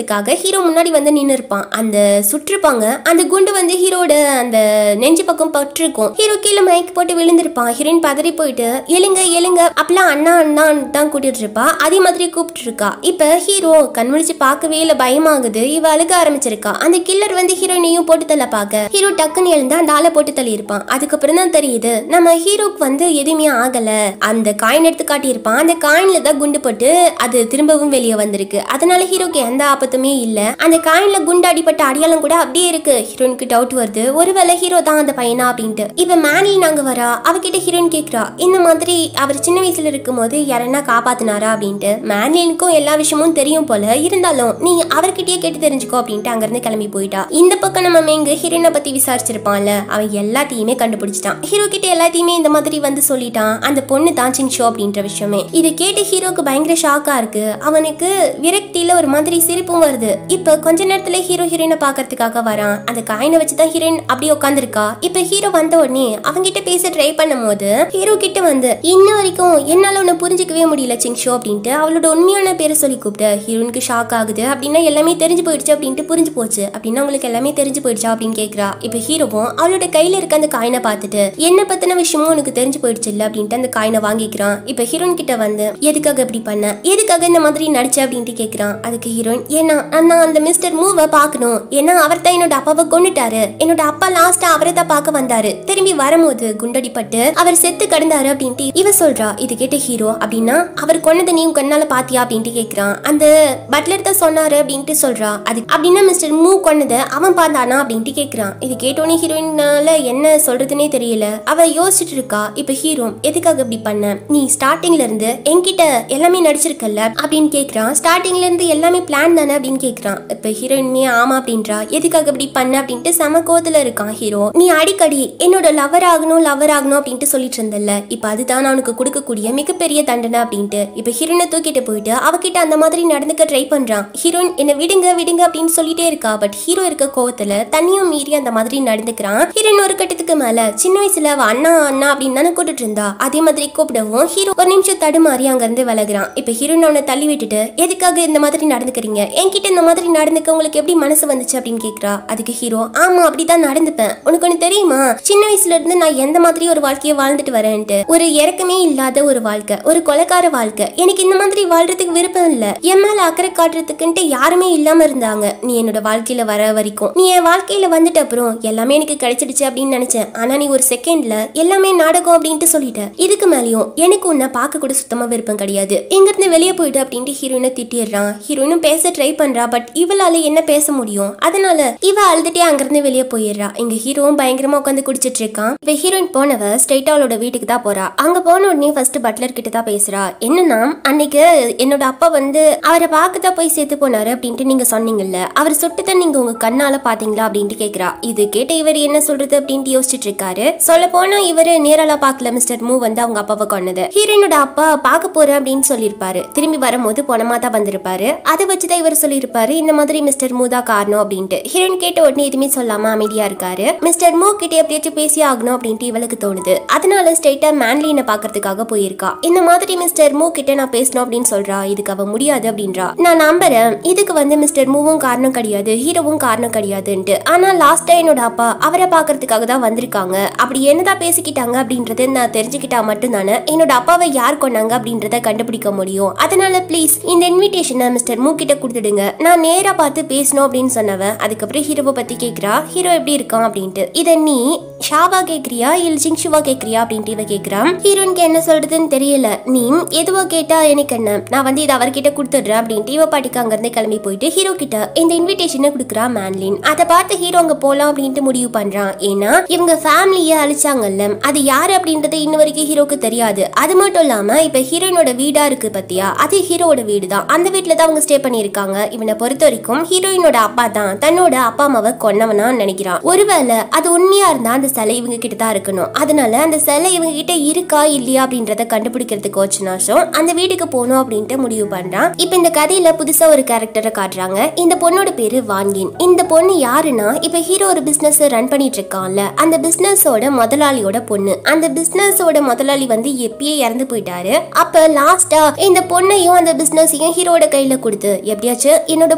ஹீரோ முன்னாடி வந்து நின்று இருப்பான் அந்த சுற்றிருப்பாங்க அந்த குண்டு வந்து ஹீரோட அந்த நெஞ்சு பக்கம் பட்டிருக்கும் ஹீரோ கீழே மயக்கி போட்டு விழுந்திருப்பான் ஹீரோயின் பதறி போயிட்டு எழுங்க எழுங்க அப்பெல்லாம் அண்ணா அண்ணான்னு தான் கூட்டிட்டு இருப்பா அதே மாதிரி கூப்பிட்டு இருக்கா இப்ப ஹீரோ கண்முழிச்சு பார்க்கவே இல்ல பயமாகுது இவ அழுக ஆரம்பிச்சிருக்கா அந்த கில்லர் வந்து ஹீரோயினையும் போட்டு தள்ள பார்க்க ஹீரோ டக்குன்னு எழுந்து அந்த ஆளை போட்டு தள்ளி இருப்பான் அதுக்கப்புறம் தான் தெரியுது நம்ம ஹீரோக்கு வந்து எதுவுமே ஆகல அந்த காயின் எடுத்து காட்டியிருப்பான் அந்த காயின்ல தான் குண்டு போட்டு அது திரும்பவும் வெளியே வந்திருக்கு அதனால ஹீரோக்கு எந்த ஆபத்துமே இல்ல அந்த காயின்ல குண்டு அடிப்பட்ட அடையாளம் கூட அப்படியே இருக்கு ஹீரோனுக்கு டவுட் வருது ஒருவேளை ஹீரோ தான் அந்த பையனா அப்படின்ட்டு இப்ப மேனி நாங்க வரா அவகிட்ட ஹீரோயின் கேக்குறா இந்த மாதிரி அவர் சின்ன வயசுல இருக்கும்போது யாரன்னா காப்பாத்தினாரா அப்படின்ட்டு மேனிலுக்கும் எல்லா விஷயமும் தெரியும் போல இருந்தாலும் நீ அவர்கிட்டயே கேட்டு தெரிஞ்சுக்கோ அப்படின்ட்டு அங்கிருந்து கிளம்பி போயிட்டா இந்த பக்கம் நம்ம மேங்கு ஹீரோயினை பத்தி விசாரிச்சிருப்பான்ல அவன் எல்லாத்தையுமே கண்டுபிடிச்சிட்டான் ஹீரோ கிட்ட எல்லாத்தையுமே இந்த மாதிரி வந்து சொல்லிட்டான் அந்த பொண்ணு தான் சிங் ஷோ அப்படின்ற விஷயமே இது கேட்டு ஹீரோக்கு பயங்கர ஷாக்கா இருக்கு அவனுக்கு விரக்தியில ஒரு மாதிரி சிரிப்பும் வருது இப்ப கொஞ்ச நேரத்துல ஹீரோ ஹீரோயினை பாக்குறதுக்காக வரான் அந்த காயினை வச்சுதான் ஹீரோயின் அப்படியே உட்காந்துருக்கா இப்ப ஹீரோ வந்த உடனே அவங்கிட்ட பேச ட்ரை பண்ணும் போது ஹீரோ கிட்ட வந்து இன்ன வரைக்கும் என்னால உன்னை புரிஞ்சுக்கவே முடியல சிங் ஷோ அப்படின்ட்டு அவளோட உண்மையான பேரை சொல்லி கூப்பிட்டு ஹீரோனுக்கு ஷாக் ஆகுது அப்படின்னா எல்லாமே தெரிஞ்சு போயிடுச்சு அப்படின்ட்டு புரிஞ்சு போச்சு அப்படின்னா உங்களுக்கு எல்லாமே தெரிஞ்சு போயிடுச்சா அப்படின்னு கேக்குறா இப்ப ஹீரோவும் அவளோட கையில இருக்க அந்த காயினை பார்த்துட்டு என்ன பத்தின விஷயமும் உனக்கு தெரிஞ்சு போயிடுச்சு இல்ல அப்படின்ட்டு அந்த காயினை வாங்கிக்கிறான் இப்ப ஹீரோயின் கிட்ட வந்து எதுக்காக இப்படி பண்ண எதுக்காக இந்த மாதிரி நடிச்ச அப்படின்ட்டு கேக்குறான் அதுக்கு ஹீரோயின் ஏன்னா நான் அந்த மிஸ்டர் மூவை பார்க்கணும் ஏன்னா அவர் தான் என்னோட அப்பாவை கொண்டுட்டாரு என்னோட அப்பா லாஸ்டா அவரை தான் பார்க்க வந்தாரு திரும்பி வரும்போது குண்டடிப்பட்டு அவர் செத்து கிடந்தாரு அப்படின்ட்டு இவ சொல்றா இது கேட்ட ஹீரோ அப்படின்னா அவர் கொன்னதை நீ உன் கண்ணால பாத்தியா அப்படின்ட்டு கேக்குறான் அந்த பட்லர் தான் சொன்னாரு அப்படின்ட்டு சொல்றா அது அப்படின்னா மிஸ்டர் மூ கொன்னதை அவன் பார்த்தானா அப்படின்ட்டு கேக்குறான் இது கேட்டோன்னே ஹீரோயினால என்ன சொல்றதுனே தெரியல அவ யோசிச்சுட்டு இருக்கா இப்ப ஹீரோ எதுக்காக இப்படி பண்ண நீ ஸ்டார்டிங்ல இருந்து என்கிட்ட எல்லாமே நடிச்சிருக்கல்ல அப்படின்னு கேக்குறான் ஸ்டார்டிங்ல இருந்து எல்லாமே பிளான் தானே அப்படின்னு கேக்குறான் இப்ப ஹீரோயின்மே ஆமா அப்படின்றா எதுக்காக இப்படி பண்ண அப்படின்ட்டு செம கோவத்துல இருக்கான் ஹீரோ நீ அடிக்கடி என்னோட லவர் ஆகணும் லவர் ஆகணும் அப்படின்ட்டு சொல்லிட்டு இருந்தல்ல இப்ப அதுதான் நான் உனக்கு கொடுக்கக்கூடிய மிகப்பெரிய தண்டனை அப்படின்ட்டு இப்ப ஹீரோயினை தூக்கிட்டு போயிட்டு அவகிட்ட அந்த மாதிரி நடந்துக்க ட்ரை பண்றான் ஹீரோயின் என்ன விடுங்க விடுங்க அப்படின்னு சொல்லிட்டே இருக்கா பட் ஹீரோ இருக்க கோவத்துல தண்ணியும் மீறி அந்த மாதிரி நடந்துக்கிறான் ஹீரோயின் ஒரு கட்டத்துக்கு மேல சின்ன வயசுல அவ அண்ணா அண்ணா அப்படின்னு தானே கூப்பிட்டு இருந்தா அதே மாதிரி கூப்பிடவும் ஹீரோ ஒரு நிமிஷம் தடுமாறி அங்க இருந்து விலகுறான் இப்ப ஹீரோயின் அவனை தள்ளி விட்டுட்டு எதுக்காக இந்த மாதிரி நடந்துக்கிறீங்க என்கிட்ட இந்த மாதிரி நடந்துக்க உங்களுக்கு எப்படி மனசு வந்துச்சு அப்படின்னு கேக்குறா அதுக்கு ஹீரோ ஆமா அப்படிதான் நடந்துப்பேன் உனக்கு ஒண்ணு தெரியுமா சின்ன வயசுல இருந்து நான் எந்த மாதிரி ஒரு வாழ்க்கையை வாழ்ந்துட்டு வரேன்ட்டு ஒரு இறக்கமே இல்லாத ஒரு வாழ்க்கை ஒரு கொலைக்கார வாழ்க்கை எனக்கு இந்த மாதிரி வாழ்றதுக்கு விருப்பம் இல்ல என் மேல அக்கறை காட்டுறதுக்குன்ட்டு யாருமே இல்லாம இருந்தாங்க நீ என்னோட வாழ்க்கையில வர வரைக்கும் நீ என் வாழ்க்கையில வந்துட்ட அப்புறம் எல்லாமே எனக்கு கிடைச்சிடுச்சு அப்படின்னு நினைச்சேன் ஆனா நீ ஒரு செகண்ட்ல எல்லாமே நாடகம் அப்படின்ட்டு சொல்லிட்ட இதுக்கு மேலயும் எனக்கு உன்னை பார்க்க கூட சுத்தமா விருப்பம் கிடையாது எங்க இருந்து வெளியே போயிட்டு அப்படின்ட்டு ஹீரோயினை திட்டிடுறான் ஹீரோயினும் பேச ட்ரை பண்றா பட் இவளால என்ன பேச முடியும் அதனால இவ அழுதுட்டே அங்கிருந்து வெளியே போயிடுறா எங்க ஹீரோவும் பயங்கரமா உட்காந்து குடிச்சிட்டு இருக்கான் இப்ப ஹீரோயின் போனவ ஸ்ட்ரைட்டா அவளோட வீட்டுக்கு தான் போறா அங்க போன உடனே ஃபர்ஸ்ட் பட்லர் கிட்ட தான் பேசுறா என்னன்னா அன்னைக்கு என்னோட அப்பா வந்து அவரை பார்க்க தான் போய் சேர்த்து போனாரு அப்படின்ட்டு நீங்க சொன்னீங்கல்ல அவர் சுட்டுதான் நீங்க உங்க கண்ணால பாத்தீங்களா அப்படின்ட்டு கேக்குறா இது கேட்ட இவர் என்ன சொல்றது அப்படின்ட்டு யோசிச்சுட்டு இருக்காரு சொல்ல போனா இவரு நேரால பாக்கல மிஸ்டர் மூ வந்து அவங்க அப்பாவை கொன்னது ஹீரோயினோட அப்பா பார்க்க போறேன் அப்படின்னு சொல்லியிருப்பாரு திரும்பி வரும்போது பொணமா தான் வந்திருப்பாரு அதை வச்சுதான் இவர் சொல்லியிருப்பாரு இந்த மாதிரி மிஸ்டர் மூ தான் காரணம் அப்படின்ட்டு ஹீரோயின் கேட்ட உடனே எதுவுமே சொல்லாம அமைதியா இருக்காரு மிஸ்டர் மூ கிட்ட எப்படியாச்சும் பேசி ஆகணும் அப்படின்ட்டு இவளுக்கு தோணுது அதனால ஸ்ட்ரெயிட்டா மேன்லினை பாக்குறதுக்காக போயிருக்கா இந்த மாதிரி மிஸ்டர் மூ கிட்ட நான் பேசணும் அப்படின்னு சொல்றா இதுக்கு அவ முடியாது அப்படின்றா நான் நம்புறேன் இதுக்கு வந்து மிஸ்டர் மூவும் காரணம் கிடையாது ஹீரோவும் காரணம் கிடையாதுன்ட்டு ஆனா லாஸ்டா என்னோட அப்பா அவரை பாக்குறதுக்காக தான் வந்திருக்காங்க அப்படி என்னதான் பேசிக்கிட்டாங்க அப்படின்றத நான் தெரிஞ்சுக்கிட்டா மட்டும்தானே என்னோட அப்பாவை யார் கொண்டாங்க அப்படின்றத கண்டுபிடிக்க முடியும் அதனால ப்ளீஸ் இந்த இன்விடேஷனை மிஸ்டர் மூ கிட்ட கொடுத்துடுங்க நான் நேரா பார்த்து பேசணும் அப்படின்னு சொன்னவன் அதுக்கப்புறம் ஹீரோவை பத்தி கேக்குறா ஹீரோ எப்படி இருக்கான் அப்படின்ட்டு இத நீ ஷாவா கேக்குறியா இல்ல ஜிங்ஷுவா கேக்குறியா அப்படின்ட்டு இவ கேக்குறான் ஹீரோனுக்கு என்ன சொல்றதுன்னு தெரியல நீ எதுவோ கேட்டா எனக்கு என்ன நான் வந்து இதை அவர்கிட்ட கொடுத்துடுறேன் அப்படின்ட்டு இவ பாட்டிக்கு அங்கிருந்து கிளம்பி போயிட்டு ஹீரோ கிட்ட இந்த இன்விடேஷனை கொடுக்குறா மேன்லின் அதை பார்த்து ஹீரோ அங்க போலாம் அப்படின்ட்டு முடிவு பண்றான் ஏன்னா இவங்க ஃபேமிலிய அழிச்சாங்கல்ல அது யாரு அப்படின்றது இன்ன வரைக்கும் ஹீரோக்கு தெரியாது அது மட்டும் இல்லாம இப்ப ஹீரோயினோட வீடா இருக்கு பத்தியா அது ஹீரோவோட வீடு தான் அந்த வீட்டுல தான் அவங்க ஸ்டே பண்ணியிருக்காங்க இவனை பொறுத்த வரைக்கும் ஹீரோயினோட அப்பா தான் தன்னோட அப்பா அம்மாவை கொன்னவனா நினைக்கிறான் ஒருவேளை அது உண்மையா இருந்தா அந்த சிலை இவங்க கிட்ட தான் இருக்கணும் அதனால அந்த சிலை இவங்க கிட்ட இருக்கா இல்லையா அப்படின்றத கண்டுபிடிக்கிறதுக்கு வச்சுனாச்சும் அந்த வீட்டுக்கு போகணும் அப்படின்ட்டு முடிவு பண்றான் இப்ப இந்த கதையில புதுசா ஒரு கேரக்டரை காட்டுறாங்க இந்த பொண்ணோட பேரு வான்கின் இந்த பொண்ணு யாருன்னா இப்ப ஹீரோ ஒரு பிசினஸ் ரன் பண்ணிட்டு இருக்கான்ல அந்த பிசினஸோட முதலாளியோட பொண்ணு அந்த பிசினஸோட முதலாளி வந்து எப்பயே இறந்து போயிட்டாரு அப்ப லாஸ்டா இந்த பொண்ணையும் அந்த பிசினஸையும் ஹீரோட கையில கொடுத்து எப்படியாச்சும் என்னோட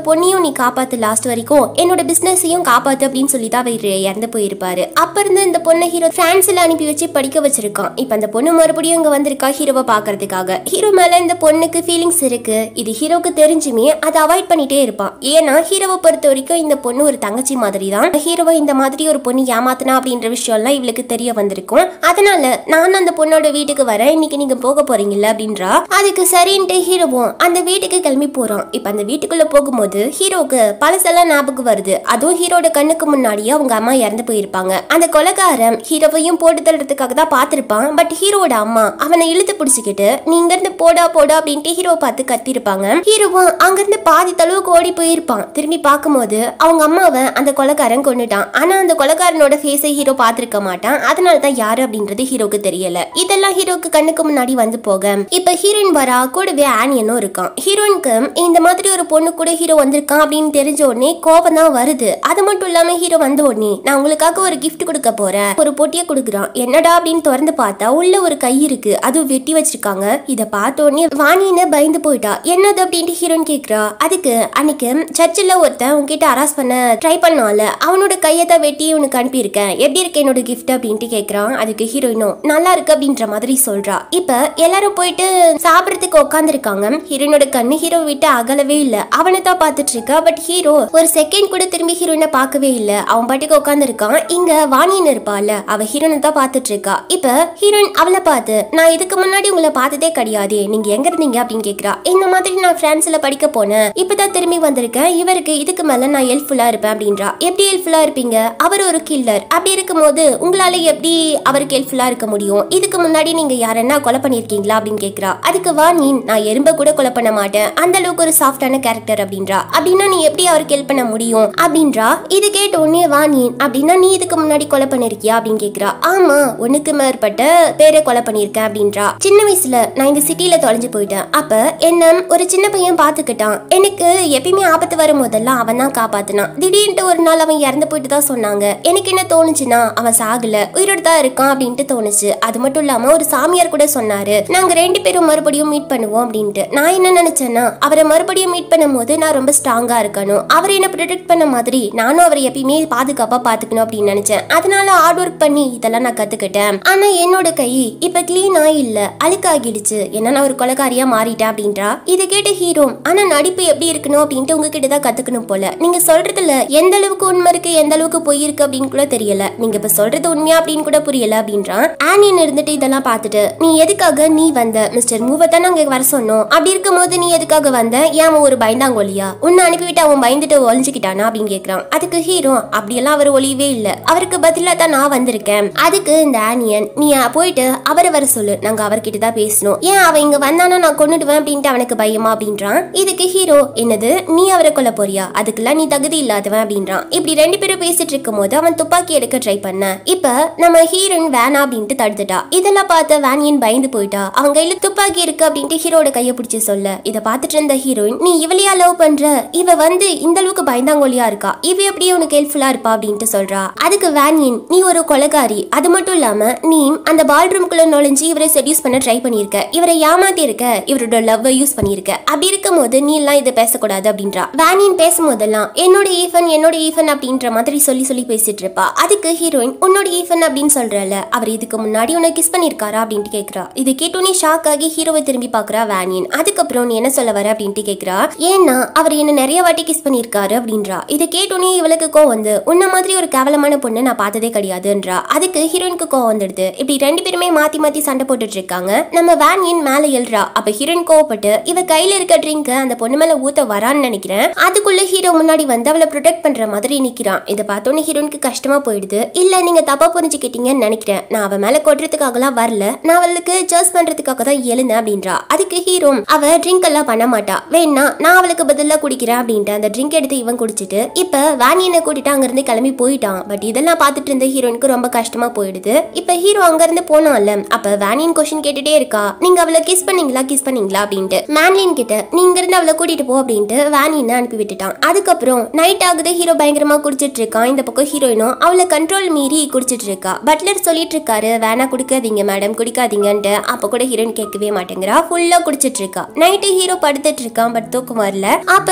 பொண்ணையும் நீ காப்பாத்து லாஸ்ட் வரைக்கும் என்னோட பிசினஸையும் காப்பாத்து அப்படின்னு சொல்லி தான் அவர் இறந்து போயிருப்பாரு அப்ப இருந்து இந்த பொண்ணை ஹீரோ பிரான்ஸ்ல அனுப்பி வச்சு படிக்க வச்சிருக்கான் இப்ப அந்த பொண்ணு மறுபடியும் இங்க வந்திருக்கா ஹீரோவை பாக்குறதுக்காக ஹீரோ மேல இந்த பொண்ணுக்கு ஃபீலிங்ஸ் இருக்கு இது ஹீரோக்கு தெரிஞ்சுமே அதை அவாய்ட் பண்ணிட்டே இருப்பான் ஏன்னா ஹீரோவை பொறுத்த வரைக்கும் இந்த பொண்ணு ஒரு தங்கச்சி மாதிரி தான் ஹீரோவை இந்த மாதிரி ஒரு பொண்ணு ஏமாத்தினா அப்படின்ற விஷயம்லாம் இவளுக்கு தெரிய வந்திருக்கும் அதனால நான் அந்த பொண்ணோட வீட்டுக்கு வரேன் இன்னைக்கு நீங்க போக போறீங்கல்ல அப்படின்றா அதுக்கு சரின்ட்டு ஹீரோவும் அந்த வீட்டுக்கு கிளம்பி போறான் இப்ப அந்த வீட்டுக்குள்ள போகும்போது ஹீரோக்கு பழசெல்லாம் ஞாபகம் வருது அதுவும் ஹீரோட கண்ணுக்கு முன்னாடியே அவங்க அம்மா இறந்து போயிருப்பாங்க அந்த கொலைகாரன் ஹீரோவையும் போட்டு தள்ளுறதுக்காக தான் பார்த்திருப்பான் பட் ஹீரோட அம்மா அவனை இழுத்து பிடிச்சிக்கிட்டு நீ இங்க இருந்து போடா போடா அப்படின்ட்டு ஹீரோ பார்த்து கத்திருப்பாங்க ஹீரோவும் அங்கிருந்து பாதி தளவுக்கு ஓடி போயிருப்பான் திரும்பி பார்க்கும்போது அவங்க அம்மாவை அந்த கொலைக்காரன் கொண்டுட்டான் ஆனா அந்த கொலைக்காரனோட ஃபேஸை ஹீரோ பார்த்திருக்க மாட்டான் அதனால தான் யாரு அப்படின்றது ஹீரோக்கு தெரியல இதெல்லாம் ஹீரோக்கு கண்ணுக்கு முன்னாடி வந்து போக இப்ப ஹீரோயின் வரா கூடவே ஆனியனும் இருக்கான் ஹீரோயினுக்கு இந்த மாதிரி ஒரு பொண்ணு கூட ஹீரோ வந்திருக்கான் அப்படின்னு தெரிஞ்ச உடனே கோபம் தான் வருது அது மட்டும் இல்லாம ஹீரோ வந்த உடனே நான் உங்களுக்காக ஒரு கிஃப்ட் கொடுக்க போறேன் ஒரு பொட்டியை கொடுக்குறான் என்னடா அப்படின்னு திறந்து பார்த்தா உள்ள ஒரு கை இருக்கு அது வெட்டி வச்சிருக்காங்க இத பார்த்த உடனே வாணின்னு பயந்து போயிட்டா என்னது அப்படின்ட்டு ஹீரோயின் கேக்குறா அதுக்கு அன்னைக்கு சர்ச்சில் ஒருத்தன் உன்கிட்ட அராஸ் பண்ண ட்ரை பண்ணால அவனோட கையை தான் வெட்டி உனக்கு அனுப்பியிருக்கேன் எப்படி இருக்கு என்னோட கிஃப்ட் அப்படின்ட்டு கேக்குறான் அதுக்கு ஹீரோயினும் நல்லா இருக்கு அப்படின்ற மாதிரி சொல்றா இப்ப எல்லாரும் போயிட்டு சாப்பிடறதுக்கு உட்காந்துருக்காங்க ஹீரோயினோட கண்ணு ஹீரோ விட்டு அகலவே இல்ல அவனை தான் பார்த்துட்டு இருக்கா பட் ஹீரோ ஒரு செகண்ட் கூட திரும்பி ஹீரோயினை பார்க்கவே இல்ல அவன் பாட்டுக்கு உட்காந்துருக்கான் இங்க வாணியன் இருப்பால அவ ஹீரோனை தான் பார்த்துட்டு இருக்கா இப்ப ஹீரோயின் அவளை பார்த்து நான் இதுக்கு முன்னாடி உங்களை பார்த்ததே கிடையாதே நீங்க எங்க இருந்தீங்க அப்படின்னு கேக்குறா இந்த மாதிரி நான் பிரான்ஸ்ல படிக்க போனேன் இப்பதான் திரும்பி வந்திருக்கேன் இவருக்கு இதுக்கு மேல நான் ஹெல்ப்ஃபுல்லா இருப்பேன் அப்படின்றா எப்படி ஹெல்ப்ஃபுல்லா இருப்பீங்க அவர் ஒரு கில்லர் அப்படி இருக்கும்போது உங்களால எப்படி அவருக்கு ஹெல்ப்ஃபுல்லா இருக்க முடியும் இதுக்கு முன்னாடி நீங்க யாரன்னா கொலை பண்ணிருக்கீங்களா அப்படின்னு கேக்குறா அதுக்கு வா நீ நான் எறும்ப கூட கொலை பண்ண மாட்டேன் அந்த அளவுக்கு ஒரு சாஃப்டான கேரக்டர் அப்படின்றா அப்படின்னா நீ எப்படி அவருக்கு ஹெல்ப் பண்ண முடியும் அப்படின்றா இது கேட்ட உடனே வா நீ அப்படின்னா நீ இதுக்கு முன்னாடி கொலை பண்ணிருக்கியா அப்படின்னு கேக்குறா ஆமா ஒண்ணுக்கு மேற்பட்ட பேரை கொலை பண்ணிருக்கேன் அப்படின்றா சின்ன வயசுல நான் இந்த சிட்டில தொலைஞ்சு போயிட்டேன் அப்ப என்ன ஒரு சின்ன பையன் பாத்துக்கிட்டான் எனக்கு எப்பயுமே ஆபத்து வரும் போதெல்லாம் அவன் தான் காப்பாத்தினான் திடீர்னு ஒரு நாள் அவன் இறந்து போயிட்டு தான் சொன்னாங்க எனக்கு என்ன தோணுச்சுன்னா அவன் சாகல உயிரோட தான் இருக்கான் அப்படின்ட்டு தோணுச்சு அது மட்டும் இல்லாம ஒரு சாமியார் கூட சொன்னாரு நாங்க ரெண்டு பேரும் மறுபடியும் மீட் பண்ணுவோம் அப்படின்ட்டு நான் என்ன நினைச்சேன்னா அவரை மறுபடியும் மீட் பண்ணும்போது நான் ரொம்ப ஸ்ட்ராங்கா இருக்கணும் அவர் என்ன ப்ரொடெக்ட் பண்ண மாதிரி நானும் அவரை எப்பயுமே பாதுகாப்பா பாத்துக்கணும் அப்படின்னு நினைச்சேன் அதனால ஹார்ட் ஒர்க் பண்ணி இதெல்லாம் நான் கத்துக்கிட்டேன் ஆனா என்னோட கை இப்ப கிளீனா இல்ல அழுக்காகிடுச்சு ஏன்னா நான் ஒரு கொலைக்காரியா மாறிட்டேன் அப்படின்றா இதை கேட்ட ஹீரோ ஆனா நடிப்பு எப்படி இருக்கணும் அப்படின்ட்டு உங்ககிட்ட தான் கத்துக்கணும் போல நீங்க சொல்றதுல எந்த அளவுக்கு உண்மை இருக்கு எந்த அளவுக்கு பொய் இருக்கு அப்படின்னு கூட தெரியல நீங்க இப்ப சொல்றது உண்மையா அப்படின்னு கூட புரியல அப்படின்றான் ஆனியன் இருந்துட்டு இதெல்லாம் பார்த்துட்டு நீ எதுக்காக நீ வந்த மிஸ்டர் மூவை தான் நாங்க வர சொன்னோம் அப்படி இருக்கும் போது நீ எதுக்காக வந்த ஏன் அவன் ஒரு பயந்தாங்கோலியா உன்னை அனுப்பிவிட்டு அவன் பயந்துட்டு ஒளிஞ்சுக்கிட்டானா அப்படின்னு கேக்குறான் அதுக்கு ஹீரோ அப்படியெல்லாம் அவர் ஒளியவே இல்ல அவருக்கு பதிலா தான் நான் வந்திருக்கேன் அதுக்கு இந்த ஆனியன் நீ போயிட்டு அவரை வர சொல்லு நாங்க அவர்கிட்ட தான் பேசணும் ஏன் அவன் இங்க வந்தானா நான் கொன்னுடுவேன் அப்படின்ட்டு அவனுக்கு பயமா அப்படின்றான் இதுக்கு ஹீரோ என்னது நீ அவரை கொல்ல போறியா அதுக்கெல்லாம் நீ தகுதி இல்லாதவன் அப்படின்றான் இப்படி ரெண்டு பேரும் பேசிட்டு இருக்கும் போது அவன் துப்பாக்கி எடுக்க ட்ரை பண்ண இப்ப நம்ம ஹீரோயின் வேணா அப்படின்ட்டு தடுத்துட்டா இதெல்லாம் பார்த்த வேனியன் பயந்து போயிட்டா அவங்க கையில துப்பாக்கி இருக்கு அப்படின்ட்டு ஹீரோட கையை பிடிச்சி சொல்ல இதை பார்த்துட்டு இருந்த ஹீரோயின் நீ இவளையா லவ் பண்ற இவ வந்து இந்த அளவுக்கு பயந்தாங்கோலியா இருக்கா இவ எப்படி உனக்கு ஹெல்ப்ஃபுல்லா இருப்பா அப்படின்ட்டு சொல்றா அதுக்கு வேனியன் நீ ஒரு கொலைகாரி அது மட்டும் இல்லாம நீ அந்த பால் ரூம்குள்ள நுழைஞ்சு இவரை செடியூஸ் பண்ண ட்ரை பண்ணிருக்க இவரை ஏமாத்தி இருக்க இவரோட லவ் யூஸ் பண்ணிருக்க அப்படி இருக்கும் போது நீ எல்லாம் இதை பேசக்கூடாது அப்படின்றா வேனியன் பேசும்போதெல்லாம் என்னோட ஈஃபன் என்னோட ஈஃபன் அப்படின்ற மாதிரி சொல்லி சொல்லி பேசிட்டு இருப்பா அதுக்கு ஹீரோயின் உன்னோட ஈஃபன் அப்படின்னு சொல்றல அவர் இதுக்கு முன்னாடி உனக்கு கிஸ் பண்ணிருக்காரா அப்படின்ட்டு கேக்குறா இது கேட்டோன்னே ஷாக் ஆகி ஹீரோவை திரும்பி பாக்குறா வேனியன் அதுக்கப்புறம் நீ என்ன சொல்ல வர அப்படின்ட்டு கேக்குறா ஏன்னா அவர் என்ன நிறைய வாட்டி கிஸ் பண்ணிருக்காரு அப்படின்றா இதை கேட்டோன்னே இவளுக்கு கோவம் வந்து உன்ன மாதிரி ஒரு கேவலமான பொண்ணு நான் பார்த்ததே கிடையாதுன்றா அதுக்கு ஹீரோயினுக்கு கோவம் வந்துடுது இப்படி ரெண்டு பேருமே மாத்தி மாத்தி சண்டை போட்டுட்டு இருக்காங்க நம்ம வேனியன் மேல எழுறா அப்ப ஹீரோயின் கோவப்பட்டு இவ கையில இருக்க ட்ரிங்க் அந்த பொண்ணு மேல ஊத்த வரான்னு நினைக்கிறேன் அதுக்குள்ள ஹீரோ முன்னாடி வந்து அவளை ப்ரொடெக்ட் பண்ற மாதிரி நிக்கிறான் இதை பார்த்தோன்னே ஹீரோயினுக்கு கஷ்டமா போயிடுது இல்ல நீங்க தப்பா புரிஞ்சுக்கிட்டீங்கன்னு நினைக்கிறேன் நான் அவ மேல கொட்டுறதுக்காகலாம் வரல நான் அவளுக்கு ஜர்ஸ் பண்றதுக்காக தான் எழுந்தேன் அப்படின்றா அதுக்கு ஹீரோ அவ ட்ரிங்க் எல்லாம் பண்ண மாட்டா வேணா நான் அவளுக்கு பதிலா குடிக்கிறேன் அப்படின்ட்டு அந்த ட்ரிங்க் எடுத்து இவன் குடிச்சிட்டு இப்ப வேனியனை கூட்டிட்டு அங்கிருந்து கிளம்பி போயிட்டான் பட் இதெல்லாம் பார்த்துட்டு இருந்த ஹீரோனுக்கு ரொம்ப கஷ்டமா போயிடுது இப்ப ஹீரோ அங்கிருந்து போனான்ல அப்ப வேனியன் கொஸ்டின் கேட்டுட்டே இருக்கா நீங்க அவளை கிஸ் பண்ணீங்களா கிஸ் பண்ணீங்களா அப்படின்ட்டு மேன்லின் கிட்ட நீங்க இருந்து அவளை கூட்டிட்டு போ அப்படின்ட்டு வேனியனை அனுப்பி விட்டுட்டான் அதுக்கப்புறம் நைட் ஆகுது ஹீரோ பயங்கரமா குடிச்சிட்டு இருக்கான் இந்த பக்கம் ஹீரோயினும் அவளை கண்ட்ரோல் மீறி குடிச்சிட்டு இருக்கா பட்லர் சொல்லிட்டு இருக்காரு வேணா குடிக்காதீங்க மேடம் குடிக்காதீங்கன்ட்டு அப்ப கூட ஹீரோயின் கேட்கவே மாட்டேங்கிறா ஃபுல்லா குடிச்சிட்டு இருக்கா நைட்டு ஹீரோ படுத்துட்டு இருக்கான் பட் தூக்கம் வரல அப்ப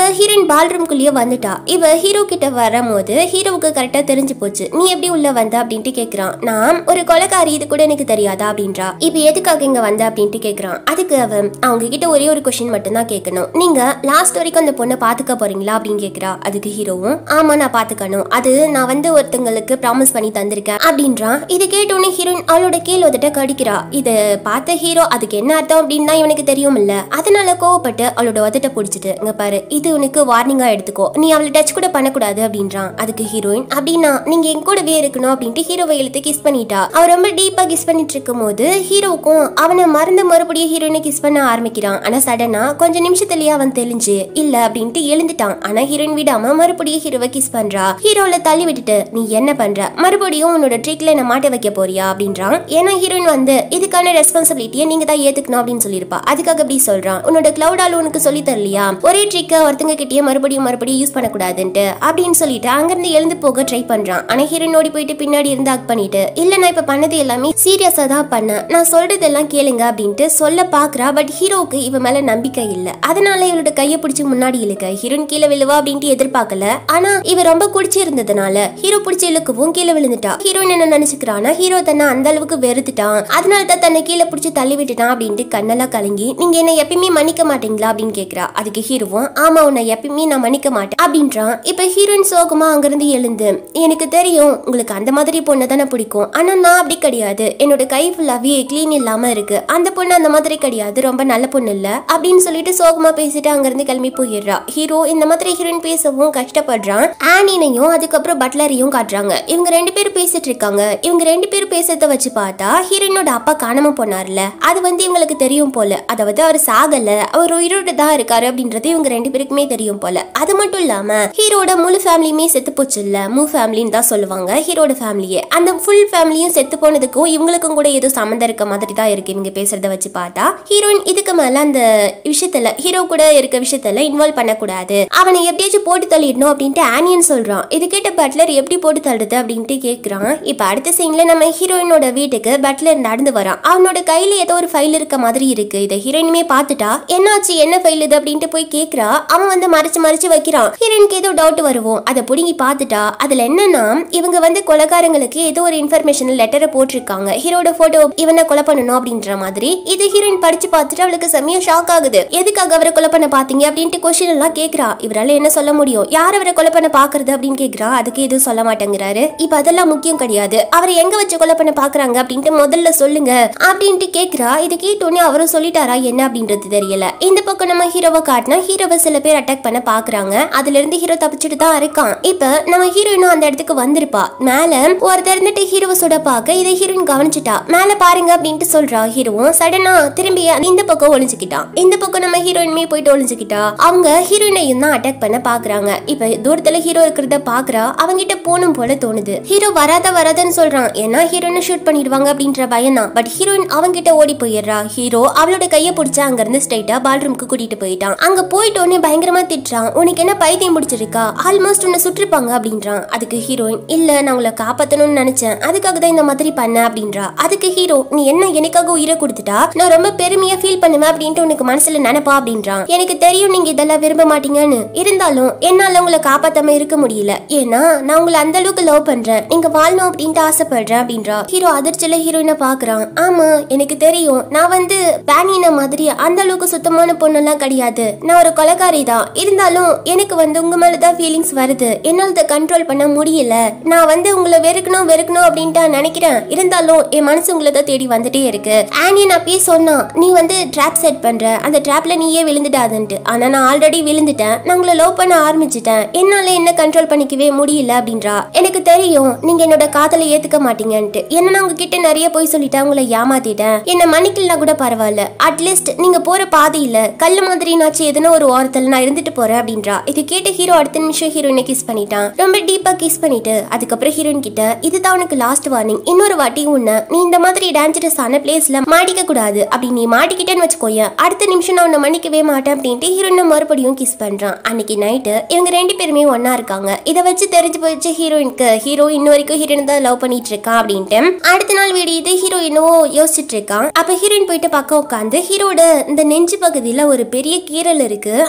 இப்ப ஹீரோயின் பால்ரூம்குள்ளேயே வந்துட்டா இவ ஹீரோ கிட்ட வரும்போது ஹீரோவுக்கு கரெக்டா தெரிஞ்சு போச்சு நீ எப்படி உள்ள வந்த அப்படின்ட்டு கேக்குறான் நான் ஒரு கொலைக்காரி இது கூட எனக்கு தெரியாதா அப்படின்றா இப்ப எதுக்காக இங்க வந்த அப்படின்ட்டு கேக்குறான் அதுக்கு அவன் அவங்க கிட்ட ஒரே ஒரு கொஸ்டின் மட்டும் தான் கேட்கணும் நீங்க லாஸ்ட் வரைக்கும் அந்த பொண்ணை பாத்துக்க போறீங்களா அப்படின்னு கேக்குறா அதுக்கு ஹீரோவும் ஆமா நான் பாத்துக்கணும் அது நான் வந்து ஒருத்தங்களுக்கு ப்ராமிஸ் பண்ணி தந்திருக்கேன் அப்படின்றான் இது கேட்டோன்னே ஹீரோயின் அவளோட கீழ் உதட்ட கடிக்கிறா இத பார்த்த ஹீரோ அதுக்கு என்ன அர்த்தம் அப்படின்னு தான் இவனுக்கு தெரியும் இல்ல அதனால கோவப்பட்டு அவளோட உதட்ட பிடிச்சிட்டு இங்க பாரு இது உனக்கு வார்னிங்கா எடுத்துக்கோ நீ அவளை டச் கூட பண்ணக்கூடாது அப்படின்றான் அதுக்கு ஹீரோயின் அப்படின்னா நீங்க என் கூடவே இருக்கணும் அப்படின்ட்டு ஹீரோவை இழுத்து கிஸ் பண்ணிட்டா அவ ரொம்ப டீப்பா கிஸ் பண்ணிட்டு இருக்கும் போது ஹீரோவுக்கும் அவனை மறந்து மறுபடியும் ஹீரோயினை கிஸ் பண்ண ஆரம்பிக்கிறான் ஆனா சடனா கொஞ்ச நிமிஷத்துலயே அவன் தெளிஞ்சு இல்ல அப்படின்ட்டு எழுந்துட்டான் ஆனா ஹீரோயின் விடாம மறுபடியும் ஹீரோவை கிஸ் பண்றா ஹீரோல தள்ளி விட்டுட்டு நீ என்ன பண்ற மறுபடியும் உன்னோட ட்ரிக்ல என்ன மாட்ட வைக்க போறியா அப்படின்றான் ஏன்னா ஹீரோயின் வந்து இதுக்கான ரெஸ்பான்சிபிலிட்டியை நீங்க தான் ஏத்துக்கணும் அப்படின்னு சொல்லியிருப்பா அதுக்காக அப்படி சொல்றான் உன்னோட கிளவுடால உனக்கு சொல்லி தரலையா ஒரே ட்ரிக்க ஒருத்தங்க கிட்டயே மறுபடியும் மறுபடியும் யூஸ் பண்ணக்கூடாதுன்ட்டு அப்படின்னு சொல்லிட்டு அங்கிருந்து எழுந்து போக ட்ரை பண்றான் ஆனா ஹீரோயின் ஓடி போயிட்டு பின்னாடி இருந்து ஆக் பண்ணிட்டு இல்ல நான் இப்ப பண்ணது எல்லாமே சீரியஸா தான் பண்ணேன் நான் சொல்றதெல்லாம் கேளுங்க அப்படின்ட்டு சொல்ல பாக்குறா பட் ஹீரோவுக்கு இவ மேல நம்பிக்கை இல்ல அதனால இவளோட கையை பிடிச்சு முன்னாடி இழுக்க ஹீரோயின் கீழே விழுவா அப்படின்ட்டு எதிர்பார்க்கல ஆனா இவ ரொம்ப குடிச்சு இருந்ததுனால ஹீரோ பிடிச்சி இழுக்கவும் கீழே விழுந்துட்டா ஹீரோயின் என்ன நினைச்சுக்கிறானா ஹீரோ தன்னை அந்த அளவுக்கு வெறுத்துட்டான் அதனால தான் தன்னை கீழே பிடிச்சி தள்ளி விட்டுட்டான் அப்படின்ட்டு கண்ணெல்லாம் கலங்கி நீங்க என்ன எப்பயுமே மன்னிக்க மாட்டீங்களா அப்படின்னு கேக்குறா அதுக்கு ஹீரோவும் ஆமா உன்னை எப்பயுமே நான் மன்னிக்க மாட்டேன் அப்படின்றான் இப்ப ஹீரோயின் சோகமா அங்கிருந்து எழுந்து எனக்கு தெரியும் உங்களுக்கு அந்த மாதிரி பொண்ணை தானே பிடிக்கும் ஆனா நான் அப்படி கிடையாது என்னோட கை ஃபுல்லாவே கிளீன் இல்லாம இருக்கு அந்த பொண்ணு அந்த மாதிரி கிடையாது ரொம்ப நல்ல பொண்ணு இல்ல அப்படின்னு சொல்லிட்டு சோகமா பேசிட்டு அங்கிருந்து கிளம்பி போயிடுறா ஹீரோ இந்த மாதிரி ஹீரோயின் பேசவும் கஷ்டப்படுறான் ஆனினையும் அதுக்கப்புறம் பட்லரையும் காட்டுறாங்க இவங்க ரெண்டு பேரும் பேசிட்டு இருக்காங்க இவங்க ரெண்டு பேரும் பேசுறத வச்சு பார்த்தா ஹீரோயினோட அப்பா காணாம போனார்ல அது வந்து இவங்களுக்கு தெரியும் போல அதாவது அவர் சாகல அவர் உயிரோட தான் இருக்காரு அப்படின்றது இவங்க ரெண்டு பேருக்குமே தெரியும் போல அது மட்டும் இல்லாம ஹீரோட முழு ஃபேமிலியுமே செத்து போச்சு இல்ல மூ ஃபேமிலின்னு தான் சொல்லுவாங்க ஹீரோட ஃபேமிலியே அந்த ஃபுல் ஃபேமிலியும் செத்து போனதுக்கும் இவங்களுக்கும் கூட ஏதோ சம்மந்தம் இருக்க மாதிரி தான் இருக்கு இவங்க பேசுறத வச்சு பார்த்தா ஹீரோயின் இதுக்கு மேல அந்த விஷயத்துல ஹீரோ கூட இருக்க விஷயத்துல இன்வால்வ் பண்ணக்கூடாது அவனை எப்படியாச்சும் போட்டு தள்ளிடணும் அப்படின்ட்டு ஆனியன் சொல்றான் இது கேட்ட பட்லர் எப்படி போட்டு தள்ளுறது அப்படின்ட்டு கேக்குறான் இப்ப அடுத்த சீன்ல நம்ம ஹீரோயினோட வீட்டுக்கு பட்லர் நடந்து வரான் அவனோட கையில ஏதோ ஒரு ஃபைல் இருக்க மாதிரி இருக்கு இதை ஹீரோயினுமே பார்த்துட்டா என்னாச்சு என்ன ஃபைல் இது அப்படின்ட்டு போய் கேக்குறா அவன் வந்து மறைச்சு மறைச்சு வைக்கிறான் ஹீரோயினுக்கு ஏதோ டவுட் வருவோம் அதை புடுங்கி பார்த்துட்டா அதுல என்னன்னா இவங்க வந்து கொலைகாரங்களுக்கு ஏதோ ஒரு இன்ஃபர்மேஷன் லெட்டரை போட்டிருக்காங்க ஹீரோட போட்டோ இவனை கொலை பண்ணணும் அப்படின்ற மாதிரி இது ஹீரோயின் படிச்சு பார்த்துட்டு அவளுக்கு செம்மையா ஷாக் ஆகுது எதுக்காக அவரை கொலை பண்ண பாத்தீங்க அப்படின்ட்டு கொஸ்டின் எல்லாம் கேக்குறா இவரால என்ன சொல்ல முடியும் யார் அவரை கொலை பண்ண பாக்குறது அப்படின்னு கேக்குறா அதுக்கு எதுவும் சொல்ல மாட்டேங்கிறாரு இப்ப அதெல்லாம் முக்கியம் கிடையாது அவரை எங்க வச்சு கொலை பண்ண பாக்குறாங்க அப்படின்ட்டு முதல்ல சொல்லுங்க அப்படின்ட்டு கேக்குறா இது கேட்டோன்னே அவரும் சொல்லிட்டாரா என்ன அப்படின்றது தெரியல இந்த பக்கம் நம்ம ஹீரோவை காட்டினா ஹீரோவை சில பேர் அட்டாக் பண்ண பாக்குறாங்க அதுல இருந்து ஹீரோ தப்பிச்சுட்டு தான் இருக்கான் இப்ப நம்ம ஹீரோயினும் அந்த இடத்துக்கு வந்திருப்பா மேல ஒருத்தர் இருந்துட்டு ஹீரோவை சுட பார்க்க இதை ஹீரோயின் கவனிச்சுட்டா மேல பாருங்க அப்படின்ட்டு சொல்றா ஹீரோவும் சடனா திரும்பி இந்த பக்கம் ஒளிஞ்சுக்கிட்டான் இந்த பக்கம் நம்ம ஹீரோயினுமே போயிட்டு ஒளிஞ்சுக்கிட்டா அவங்க ஹீரோயினையும் தான் அட்டாக் பண்ண பாக்குறாங்க இப்ப தூரத்துல ஹீரோ இருக்கிறத பாக்குறா அவங்கிட்ட போகணும் போல தோணுது ஹீரோ வராத வராதன்னு சொல்றான் ஏன்னா ஹீரோயினை ஷூட் பண்ணிடுவாங்க அப்படின்ற பயம் தான் பட் ஹீரோயின் அவங்கிட்ட ஓடி போயிடுறா ஹீரோ அவளோட கையை பிடிச்சு அங்க இருந்து ஸ்ட்ரைட்டா பால்ரூம்க்கு கூட்டிட்டு போயிட்டான் அங்க போயிட்டோன்னே பயங்கரமா திட்டுறான் உனக்கு என்ன பைத்தியம் பிடிச்சிருக்கா ஆல்மோஸ்ட் உன்னை சுற்றிருப்பாங்க அப்படின்றான் அதுக்கு ஹீரோயின் இல்ல நான் உங்களை காப்பாத்தணும்னு நினைச்சேன் அதுக்காக தான் இந்த மாதிரி பண்ண அப்படின்றா அதுக்கு ஹீரோ நீ என்ன எனக்காக உயிரை கொடுத்துட்டா நான் ரொம்ப பெருமையா ஃபீல் பண்ணுவேன் அப்படின்ட்டு உனக்கு மனசுல நினைப்பா அப்படின்றான் எனக்கு தெரியும் நீங்க இதெல்லாம் விரும்ப மாட்டீங்கன்னு இருந்தாலும் என்னால உங்களை காப்பாத்தாம இருக்க முடியல ஏன்னா நான் உங்களை அந்த அளவுக்கு லவ் பண்றேன் நீங்க வாழணும் அப்படின்ட்டு ஆசைப்படுறேன் அப்படின்றா ஹீரோ அதிர்ச்சியில ஹீரோயினை பாக்குறான் ஆமா எனக்கு தெரியும் நான் வந்து பேனின மாதிரி அந்த அளவுக்கு சுத்தமான பொண்ணெல்லாம் கிடையாது நான் ஒரு கொலைக்காரி தான் இருந்தாலும் எனக்கு வந்து உங்க மேலதான் ஃபீலிங்ஸ் வருது என்னால இதை கண்ட்ரோல் பண்ண முடியல நான் வந்து உங்களை வெறுக்கணும் வெறுக்கணும் அப்படின்ட்டு நினைக்கிறேன் இருந்தாலும் என் மனசு உங்களை தான் தேடி வந்துட்டே இருக்கு ஆனியன் அப்பயே சொன்னா நீ வந்து ட்ராப் செட் பண்ற அந்த ட்ராப்ல நீயே விழுந்துடாதுன்ட்டு ஆனா நான் ஆல்ரெடி விழுந்துட்டேன் நான் உங்களை லவ் பண்ண ஆரம்பிச்சிட்டேன் என்னால என்ன கண்ட்ரோல் பண்ணிக்கவே முடியல அப்படின்றா எனக்கு தெரியும் நீங்க என்னோட காதலை ஏத்துக்க மாட்டீங்கன்ட்டு என்ன நான் உங்ககிட்ட நிறைய போய் சொல்லிட்டேன் உங்களை ஏமாத்திட்டேன் என்ன மன்னிக்கலாம் கூட பரவாயில்ல அட்லீஸ்ட் நீங்க போற பாதையில கல்லு மாதிரி நாச்சு எதுனா ஒரு ஓரத்துல நான் இருந்துட்டு போறேன் அப்படின்றா இது கேட்டு ஹீரோ அடுத்த நிமிஷம் ஹீரோயினை கிஸ் பண்ணிட்டான் ரொம்ப டீப்பா கிஸ் பண்ணிட்டு அதுக்கப்புறம் ஹீரோயின் கிட்ட இதுதான் உனக்கு லாஸ்ட் வார்னிங் இன்னொரு வாட்டி உன்னை நீ இந்த மாதிரி டேஞ்சரஸ் ஆன பிளேஸ்ல மாட்டிக்க கூடாது அப்படி நீ மாட்டிக்கிட்டேன்னு வச்சுக்கோயேன் அடுத்த நிமிஷம் நான் உன்னை மன்னிக்கவே மாட்டேன் அப்படின்ட்டு ஹீரோயினை மறுபடியும் கிஸ் பண்றான் அன்னைக்கு நைட்டு இவங்க ரெண்டு பேருமே ஒண்ணா இருக்காங்க இதை வச்சு தெரிஞ்சு போயிடுச்சு ஹீரோயினுக்கு ஹீரோ இன்ன வரைக்கும் ஹீரோயின் தான் லவ் பண்ணிட்டு இருக்கா அப்படின்ட்டு அடுத்த நாள் விடியுது ஹீரோ என்னவோ யோசிச்சுட்டு இருக்கான் அப்ப ஹீரோயின் போயிட்டு பக்கம் உட்காந்து ஹீரோட இந்த நெஞ்சு பகுதியில ஒரு பெரிய கீரல் இருக்கு அதை பத்தி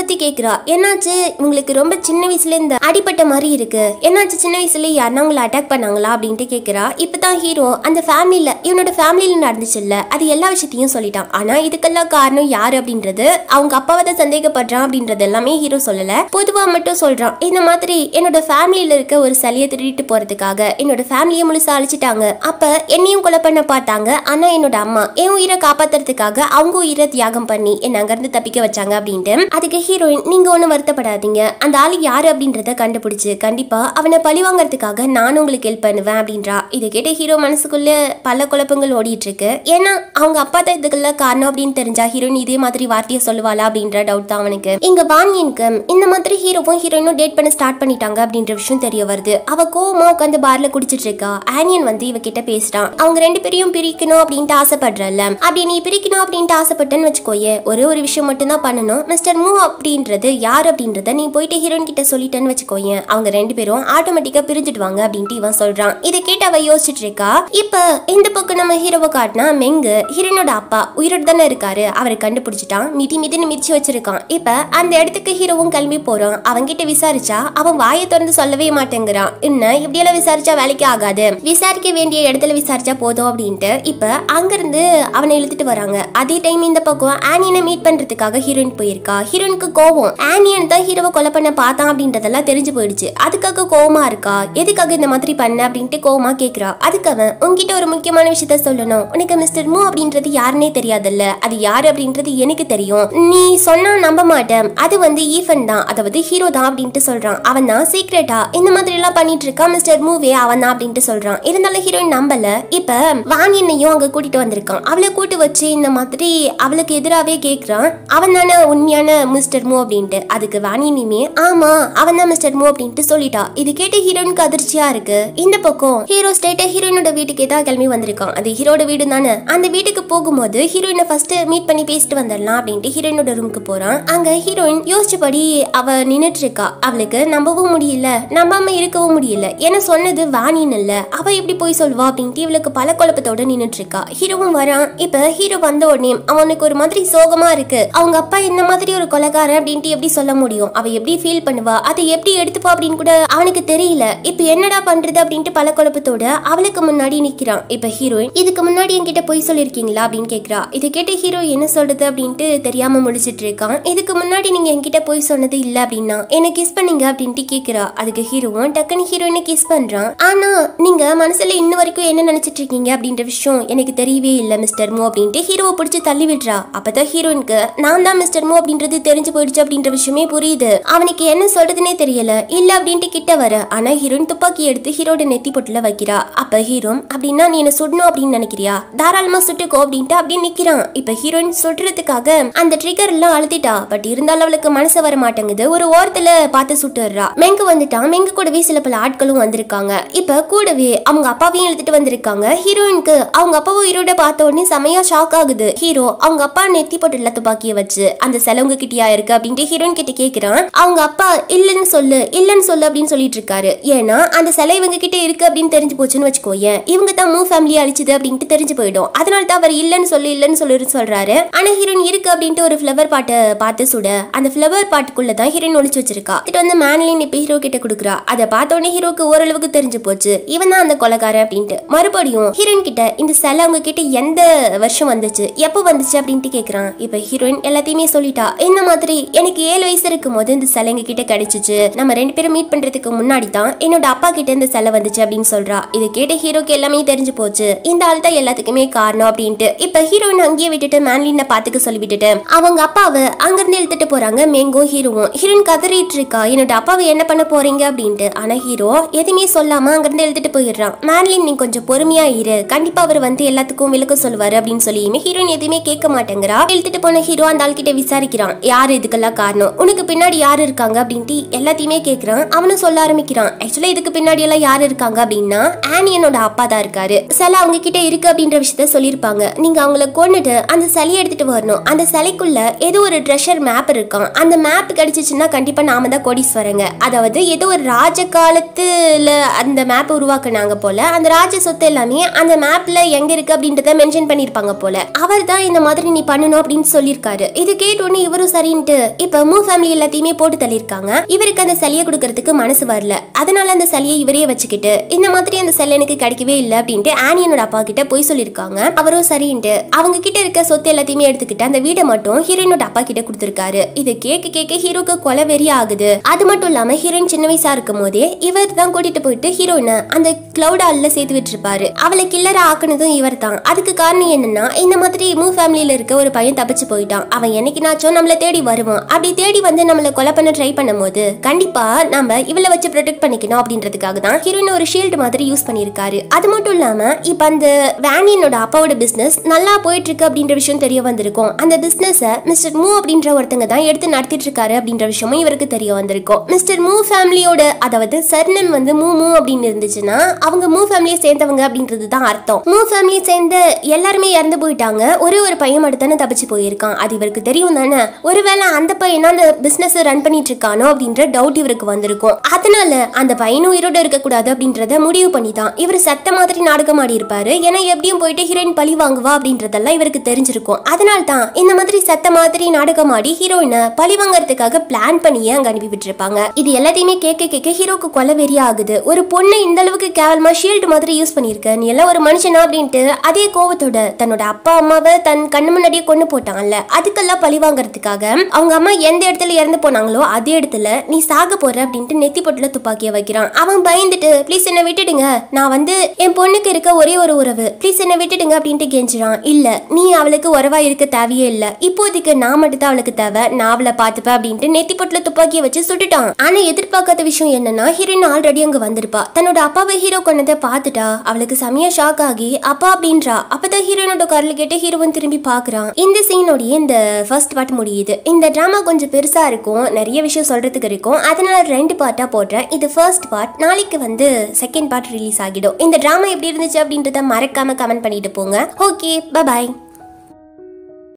பத்தி கேக்குறா என்னாச்சு உங்களுக்கு ரொம்ப சின்ன வயசுல இந்த அடிப்பட்ட மாதிரி இருக்கு என்னாச்சு சின்ன வயசுல யாருன்னா உங்களை அட்டாக் பண்ணாங்களா அப்படின்ட்டு கேக்குறா இப்பதான் ஹீரோ அந்த ஃபேமிலியில இவனோட ஃபேமிலியில நடந்துச்சுல்ல அது எல்லா விஷயத்தையும் சொல்லிட்டான் ஆனா இதுக்கெல்லாம் காரணம் யாரு அப்படின்றது அவங்க அப்பாவை தான் சந்தேகப்படுறான் அப்படின்றது எல்லாமே ஹீரோ சொல்லல பொதுவா மட்டும் சொல்றான் இந்த மாதிரி என்னோட ஃபேமிலியில இருக்க ஒரு சிலையை திருடிட்டு போறதுக்காக என்னோட ஃபேமிலியை முழுசா அழிச்சிட்டாங்க அப்ப என்னையும் கொலை பண்ண பார்த்தாங்க ஆனா என்னோட அம்மா என் உயிரை காப்பாத்துறதுக்காக அவங்க உயிரை தியாகம் பண்ணி என்ன அங்கிருந்து தப்பிக்க வச்சாங்க அப்படின்ட்டு அதுக்கு ஹீரோயின் நீங்க ஒண்ணும் வருத்தப்படாதீங்க அந்த ஆளு யாரு அப்படின்றத கண்டுபிடிச்சு கண்டிப்பா அவனை பழி வாங்குறதுக்காக நான் உங்களுக்கு ஹெல்ப் பண்ணுவேன் அப்படின்றா இதை கேட்ட ஹீரோ மனசுக்குள்ள பல குழப்பங்கள் ஓடிட்டு இருக்கு ஏன்னா அவங்க அப்பா தான் இதுக்கெல்லாம் காரணம் அப்படின்னு தெரிஞ்சா ஹீரோயின் இதே மாதிரி வார்த்தையை சொல்லுவாளா அப்படின்ற டவுட் தான் அவனுக்கு இங்க வாணியனுக்கு இந்த மாதிரி ஹீரோவும் ஹீரோயினும் டேட் பண்ண ஸ்டார்ட் பண்ணிட்டாங்க அப்படின்ற விஷயம் தெரிய வருது அவ கோவமா உட்காந்து பார்ல குடிச்சிட்டு இருக்கா ஆனியன் வந்து இவகிட்ட பேசுறான் அவங்க ரெண்டு பேரையும் பிரிக்கணும் அப்படின்ட்டு ஆசைப்படுறல்ல அப்படி நீ பிரிக்கணும் அப்படின்ட்டு ஆசைப்பட்டேன்னு வச்சுக்கோயே ஒரே ஒரு விஷயம் மட்டும் தான் பண்ணணும் மிஸ்டர் மூ அப்படின்றது யார் அப்படின்றத நீ போயிட்டு ஹீரோயின் கிட்ட சொல்லிட்டேன்னு வச்சுக்கோயேன் அவங்க ரெண்டு பேரும் ஆட்டோமேட்டிக்கா பிரிஞ்சிடுவாங்க அப்படின்ட்டு இவன் சொல்றான் இதை கேட்டு அவ யோசிச்சுட்டு இருக்கா இப்ப இந்த பக்கம் நம்ம ஹீரோவை காட்டினா மெங்கு ஹீரோனோட அப்பா உயிரோடு தானே இருக்காரு அவரை கண்டுபிடிச்சிட்டான் மிதி மிதின்னு மிதிச்சு வச்சிருக்கான் இப்ப அந்த இடத்துக்கு ஹீரோவும் கிளம்பி போறான் அவன்கிட்ட விசாரிச்சா அவன் வாயை திறந்து சொல்லவே மாட்டேங்கிறான் இன்னும் இப்படியெல்லாம் விசாரிச்சா வேலைக்கு ஆகாது விசாரிக்க வேண்டிய இடத்துல விசாரிச்சா போதும் அப்படின்ட்டு இப்ப அங்கிருந்து அவனை இழுத்துட்டு வராங்க அதே டைம் இந்த பக்கம் ஆனியனை மீட் பண்றதுக்காக ஹீரோயின் போயிருக்கா ஹீரோயினுக்கு கோவம் ஆனியன் தான் ஹீரோவை கொலை பண்ண பார்த்தான் அப்படின்றதெல்லாம் தெரிஞ்சு போயிடுச்சு அதுக்காக கோவமா இருக்கா எதுக்காக இந்த மாதிரி பண்ண அப்படின்ட்டு கோவமா கேக்குறா அதுக்கு அவன் உன்கிட்ட ஒரு முக்கியமான விஷயத்த சொல்லணும் உனக்கு மிஸ்டர் மூ அப்படின்றது யாருன்னே தெரியாதுல்ல அது யாரு அப்படின்றது எனக்கு தெரியும் நீ சொன்னா நம்ப மாட்டேன் அது வந்து ஈஃபன் தான் அதாவது ஹீரோ தான் அப்படின்ட்டு சொல்றான் அவன் தான் சீக்ரெட்டா இந்த மாதிரி எல்லாம் பண்ணிட்டு இருக்கான் மிஸ்டர் மூவே அவன் தான் அப்படின்ட்டு சொல்றான் இருந்தாலும் ஹீரோயின் நம்பல இப்ப வாணியனையும் அங்க கூட்டிட்டு வந்திருக்கான் அவளை கூட்டு வச்சு இந்த மாதிரி அவளுக்கு எதிராவே கேக்குறான் அவன் தானே உண்மையான மிஸ்டர் மூ அப்படின்ட்டு அதுக்கு வாணியனையுமே ஆமா அவன் தான் மிஸ்டர் மூ அப்படின்ட்டு சொல்லிட்டா இது கேட்டு ஹீரோயினுக்கு அதிர்ச்சியா இருக்கு இந்த பக்கம் ஹீரோ ஸ்டேட்டா ஹீரோயினோட வீட்டுக்கு தான் கிளம்பி வந்திருக்கான் அது ஹீரோட வீடு தானே அந்த வீட்டுக்கு போகும்போது ஹீரோயினை ஃபர்ஸ்ட் மீட் பண்ணி பேசிட்டு வந்துடலாம் அப்படின்ட்டு ஹீரோயினோட ரூமுக்கு போறான் அங்க ஹீரோயின் யோசிச்சபடி அவ நின்னுட்டு இருக்கா அவளுக்கு நம்பவும் முடியல நம்பாம இருக்கவும் முடியல ஏன்னா சொன்னது வாணின்னு இல்ல அவ எப்படி போய் சொல்வா அப்படின்ட்டு இவளுக்கு பல குழப்பத்தோட நின்னுட்டு இருக்கா ஹீரோவும் வரான் இப்ப ஹீரோ வந்த உடனே அவனுக்கு ஒரு மாதிரி சோகமா இருக்கு அவங்க அப்பா இந்த மாதிரி ஒரு கொலைகாரன் அப்படின்ட்டு எப்படி சொல்ல முடியும் அவ எப்படி ஃபீல் பண்ணுவா அதை எப்படி எடுத்துப்பா அப்படின்னு கூட அவனுக்கு தெரியல இப்ப என்னடா பண்றது அப்படின்ட்டு பல குழப்பத்தோட அவளுக்கு முன்னாடி நிக்கிறான் இப்ப ஹீரோயின் இதுக்கு முன்னாடி என்கிட்ட போய் சொல்லிருக்கீங்களா அப்படின்னு கேக்குறா இதை கேட்டு ஹீரோ என்ன சொல்றது அப்படின்ட்டு தெரியாம முடிச்சிட்டு இருக்கான் இதுக்கு முன்னாடி நீங்க என்கிட்ட போய் சொன்னது இல்ல அப்படின்னா என்ன கிஸ் பண்ணீங்க அப்படின்ட்டு கேக்குறா அதுக்கு ஹீரோவும் டக்குன்னு ஹீரோயினை கிஸ் பண்றான் ஆனா நீங்க மனசுல இன்ன வரைக்கும் என்ன நினைச்சிட்டு இருக்கீங்க அப்படின்ற விஷயம் எனக்கு தெரியவே இல்ல மிஸ்டர் மோ அப்படின்ட்டு ஹீரோவை பிடிச்சி தள்ளி விடுறா அப்பதான் ஹீரோயினுக்கு நான் தான் மிஸ்டர் மோ அப்படின்றது தெரிஞ்சு போயிடுச்சு அப்படின்ற விஷயமே புரியுது அவனுக்கு என்ன சொல்றதுனே தெரியல இல்ல அப்படின்ட்டு கிட்ட வர ஆனா ஹீரோயின் துப்பாக்கி எடுத்து ஹீரோட நெத்தி பொட்டுல வைக்கிறா அப்ப ஹீரோ அப்படின்னா நீ என்ன சுடணும் அப்படின்னு நினைக்கிறியா தாராளமா சுட்டுக்கோ அப்படின்ட்டு அப்படியே நிக்கிறான் இப்ப ஹீரோயின் சுடுறதுக்காக அந்த ட்ரிகர் எல்லாம் அழுத்திட்டா பட் இருந்தாலும் அவளுக்கு மனசு வர மாட்டேங்குது ஒரு ஓரத்துல பார்த்து சுட்டுறா மெங்கு வந்துட்டான் மெங்கு கூடவே சில பல ஆட்களும் வந்திருக்காங்க இப்ப கூடவே அவங்க அப்பாவையும் எழுதிட்டு வந்திருக்காங்க ஹீரோயினுக்கு அவங்க அப்பாவை உயிரோட பார்த்த உடனே செமையா ஷாக் ஆகுது ஹீரோ அவங்க அப்பா நெத்தி போட்டுல துப்பாக்கிய வச்சு அந்த செலவுங்க கிட்டயா இருக்கு அப்படின்ட்டு ஹீரோயின் கிட்ட கேக்குறான் அவங்க அப்பா இல்லன்னு சொல்லு இல்லன்னு சொல்லு அப்படின்னு சொல்லிட்டு இருக்காரு ஏன்னா அந்த சிலை இவங்க கிட்ட இருக்கு அப்படின்னு தெரிஞ்சு போச்சுன்னு வச்சுக்கோயேன் இவங்க தான் மூ ஃபேமிலி அழிச்சது அப்படின்ட்டு தெரிஞ்சு போயிடும் அதனால தான் அவர் இல்லன்னு சொல்லு இல்லன்னு சொல்லு சொல்றாரு ஆனா ஹீரோயின் இருக்கு அப்படின்ட்டு ஒரு ஃபிளவர் பாட்டை பார்த்து சுட அந்த ஃபிளவர் பாட்டுக்குள்ள தான் ஹீரோயின் ஒளிச்சு வச்சிருக்கா இது வந்து மேன்லின் இப்ப ஹீரோ கிட்ட கொடுக்குறா அதை பார்த்த உடனே ஹீரோக்கு ஓரளவுக்கு தெரிஞ்சு போச்சு இவன் தான் அந்த கொலைக்காரன் அப்படின்ட்டு மறுபடியும் ஹீரோயின் கிட்ட இந்த சிலை அவங்க கிட்ட எந்த வருஷம் வந்துச்சு எப்போ வந்துச்சு அப்படின்ட்டு கேக்குறான் இப்ப ஹீரோயின் எல்லாத்தையுமே சொல்லிட்டா இந்த மாதிரி எனக்கு ஏழு வயசு இருக்கும் போது இந்த சிலை எங்க கிட்ட கிடைச்சிச்சு நம்ம ரெண்டு பேரும் மீட் பண்றதுக்கு முன்னாடி தான் என்னோட அப்பா கிட்ட இந்த சிலை வந்துச்சு அப்படின்னு சொல்றா இதை கேட்ட ஹீரோக்கு எல்லாமே தெரிஞ்சு போச்சு இந்த ஆள் தான் எல்லாத்துக்குமே காரணம் அப்படின்ட்டு இப்ப ஹீரோயின் அங்கேயே விட்டுட்டு மேன்லின பாத்துக்க சொல்லி விட்டுட்டு அவங்க அப்பாவை அங்கிருந்து இழுத்துட்டு போறாங்க மேங்கோ ஹீரோவும் ஹீரோயின் கதறிட்டு இருக்கா என்னோட அப்பாவை என்ன பண்ண போறீங்க அப்படின்ட்டு ஆனா ஹீரோ எதுவுமே சொல்லாம அங்கிருந்து இழுத்துட்டு போயிடுறான் மேன்லின் நீ கொஞ்சம் பொறுமையா இரு கண்டிப்பா அவர் வந்து எல்லாத்துக்கும் விளக்க சொல்லுவாரு அப்படின்னு சொல்லியுமே ஹீரோயின் எதுவுமே கேட்க மாட்டேங்கிறா இழுத்துட்டு போன ஹீரோ அந்த ஆள் கிட்ட விசாரிக்கிறான் யாரு இதுக்கெல்லாம் காரணம் உனக்கு பின்னாடி யாரு இருக்காங்க அப்படின்ட்டு எல்லாத்தையுமே கேக்குறான் அவனும் சொல்ல ஆரம்பிக்கிறான் ஆக்சுவலா இதுக்கு பின்னாடி எல்லாம் யாரு இருக்காங்க அப்படின்னா ஆனியனோட அப்பா தான் இருக்காரு சிலை அவங்க கிட்ட இருக்கு அப்படின்ற விஷயத்த சொல்லியிருப்பாங்க நீங்க அவங்கள கொண்டுட்டு அந்த சிலையை எடுத்துட்டு வரணும் அந்த சிலைக்குள்ள ஏதோ ஒரு ட்ரெஷர் மேப் இருக்கான் அந்த மேப் கிடைச்சிச்சுன்னா கண்டிப்பா நாம தான் கோடீஸ்வரங்க அதாவது ஏதோ ஒரு ராஜ காலத்துல அந்த மேப் உருவாக்குனாங்க போல அந்த ராஜ சொத்து எல்லாமே அந்த மேப்ல எங்க இருக்கு அப்படின்றத மென்ஷன் பண்ணிருப்பாங்க போல அவர் தான் இந்த மாதிரி நீ பண்ணணும் அப்படின்னு சொல்லியிருக்காரு இது கேட்டோன்னே இவரும் சரின்ட்டு இப்ப மூ ஃபேமிலி எல்லாத்தையுமே போட்டு தள்ளியிருக்காங்க இவருக்கு அந்த சிலையை கொடுக்கறதுக்கு மனசு வரல அதனால அந்த சிலையை இவரே வச்சுக்கிட்டு இந்த மாதிரி அந்த சிலை எனக்கு கிடைக்கவே இல்லை அப்படின்ட்டு ஆனியனோட அப்பா கிட்ட போய் சொல்லியிருக்காங்க அவரும் சரின்ட்டு அவங்க கிட்ட இருக்க சொத்து எல்லாத்தையுமே எடுத்துக்கிட்டு அந்த வீடை மட்டும் ஹீரோயினோட அப்பா கிட்ட கொடுத்துருக்காரு இது கேட்க கேட்க ஹீரோக்கு கொலை வெறி ஆகுது அது மட்டும் இல்லாம ஹீரோயின் சின்ன வயசா இருக்கும் போதே இவர் தான் கூட்டிட்டு போயிட்டு ஹீரோயினை அந்த கிளவுட் ஆல்ல சேர்த்து விட்டுருப்பாரு அவளை கில்லற ஆக்குனதும் இவர் தான் அதுக்கு காரணம் என்னன்னா இந்த மாதிரி மூ ஃபேமிலியில இருக்க ஒரு பையன் தப்பிச்சு போயிட்டான் அவன் என்னைக்குனாச்சும் நம்மள தேடி வருவான் அப்படி தேடி வந்து நம்மள கொலை பண்ண ட்ரை பண்ணும்போது கண்டிப்பா நம்ம இவளை வச்சு ப்ரொடெக்ட் பண்ணிக்கணும் அப்படின்றதுக்காக தான் ஹீரோயின் ஒரு ஷீல்டு மாதிரி யூஸ் பண்ணியிருக்காரு அது மட்டும் இல்லாம இப்ப அந்த வேனியனோட அப்பாவோட பிசினஸ் நல்லா போயிட்டு இருக்கு அப்படின்ற விஷயம் தெரிய வந்திருக்கும் அந்த பிசினஸ் மிஸ்டர் மூ அப்படின்ற ஒருத்தங்க தான் எடுத்து நடத்திட்டு இருக்காரு அப்படின்ற விஷயமும் இவருக்கு தெரிய வந்திருக்கும் மிஸ்டர் மூ ஃபேமிலியோட அதாவது சர்னம் வந்து மூ மூ அப்படின்னு இருந்துச்சுன்னா அவங்க மூ ஃபேமிலியை சேர்ந்தவங்க அப்படின்றது தான் அர்த்தம் மூ ஃபேமிலியை சேர்ந்த எல்லாருமே இறந்து போயிட்டாங்க ஒரே ஒரு பையன் மட்டும் தானே தப்பிச்சு போயிருக்கான் அது இவருக்கு தெரியும் தானே ஒருவேளை அந்த பையன் அந்த பிசினஸ் ரன் பண்ணிட்டு இருக்கானோ அப்படின்ற டவுட் இவருக்கு வந்திருக்கும் அதனால அந்த பையனும் உயிரோட இருக்கக்கூடாது அப்படின்றத முடிவு பண்ணி தான் இவர் சத்த மாதிரி நாடகம் ஆடி இருப்பாரு ஏன்னா எப்படியும் போயிட்டு ஹீரோயின் பழி வாங்குவா அப்படின்றதெல்லாம் இவருக்கு தெரிஞ்சிருக்கும் அதனால தான் இந்த மாதிரி சத்த மாதிரி நாடகம் ஆடி ஹீரோயினை பழி வாங்குறதுக்காக பிளான் பண்ணியே அங்க அனுப்பி விட்டுருப்பாங்க இது எல்லாத்தையுமே கேட்க கேட்க ஹீரோக்கு கொலை வெறி ஆகுது ஒரு பொண்ணை இந்த அளவுக்கு கேவலமா ஷீல்டு மாதிரி யூஸ் பண்ணிருக்க நீ எல்லாம் ஒரு மனுஷனா அப்படின்ட்டு அதே கோவத்தோட தன்னோட அப்பா அம்மாவை தன் கண்ணு முன்னாடியே கொண்டு போட்டாங்கல்ல அதுக்கெல்லாம் பழி வாங்குறதுக்காக அவங்க அம்மா எந்த இடத்துல இறந்து போனாங்களோ அதே இடத்துல நீ சாக போற அப்படின்ட்டு நெத்தி பொட்டுல துப்பாக்கிய வைக்கிறான் அவன் பயந்துட்டு ப்ளீஸ் என்ன விட்டுடுங்க நான் வந்து என் பொண்ணுக்கு இருக்க ஒரே ஒரு உறவு ப்ளீஸ் என்ன விட்டுடுங்க அப்படின்ட்டு கெஞ்சுறான் இல்ல நீ அவளுக்கு உறவா இருக்க தேவையே இல்ல இப்போதைக்கு நான் மட்டும் தான் அவளுக்கு தேவை நான் அவளை பாத்துப்பேன் அப்படின்ட்டு நெத்தி பொட்டுல துப்பாக்கிய வச்சு சுட்டுட்டான் ஆனா எதிர்பார்க்காத விஷயம் என்னன்னா ஹீரோயின் ஆல்ரெடி அங்க வந்திருப்பா தன்னோட அப்பாவை ஹீரோ கொண்டதை பார்த்துட்டா அவளுக்கு செமையா ஷாக் ஆகி அப்பா அப்படின்றா அப்பதான் ஹீரோயினோட குரல் கேட்டு ஹீரோவன் திரும்பி பாக்குறான் இந்த சீனோடைய இந்த ஃபர்ஸ்ட் பார்ட் முடியுது இந்த டிராமா கொஞ்சம் பெருசா இருக்கும் நிறைய விஷயம் சொல்றதுக்கு இருக்கும் அதனால ரெண்டு பார்ட்டா போடுறேன் இது ஃபர்ஸ்ட் பார்ட் நாளைக்கு வந்து செகண்ட் பார்ட் ரிலீஸ் ஆகிடும் இந்த டிராமா எப்படி இருந்துச்சு அப்படின்றத மறக்காம கமெண்ட் பண்ணிட்டு போங்க ஓகே பாய்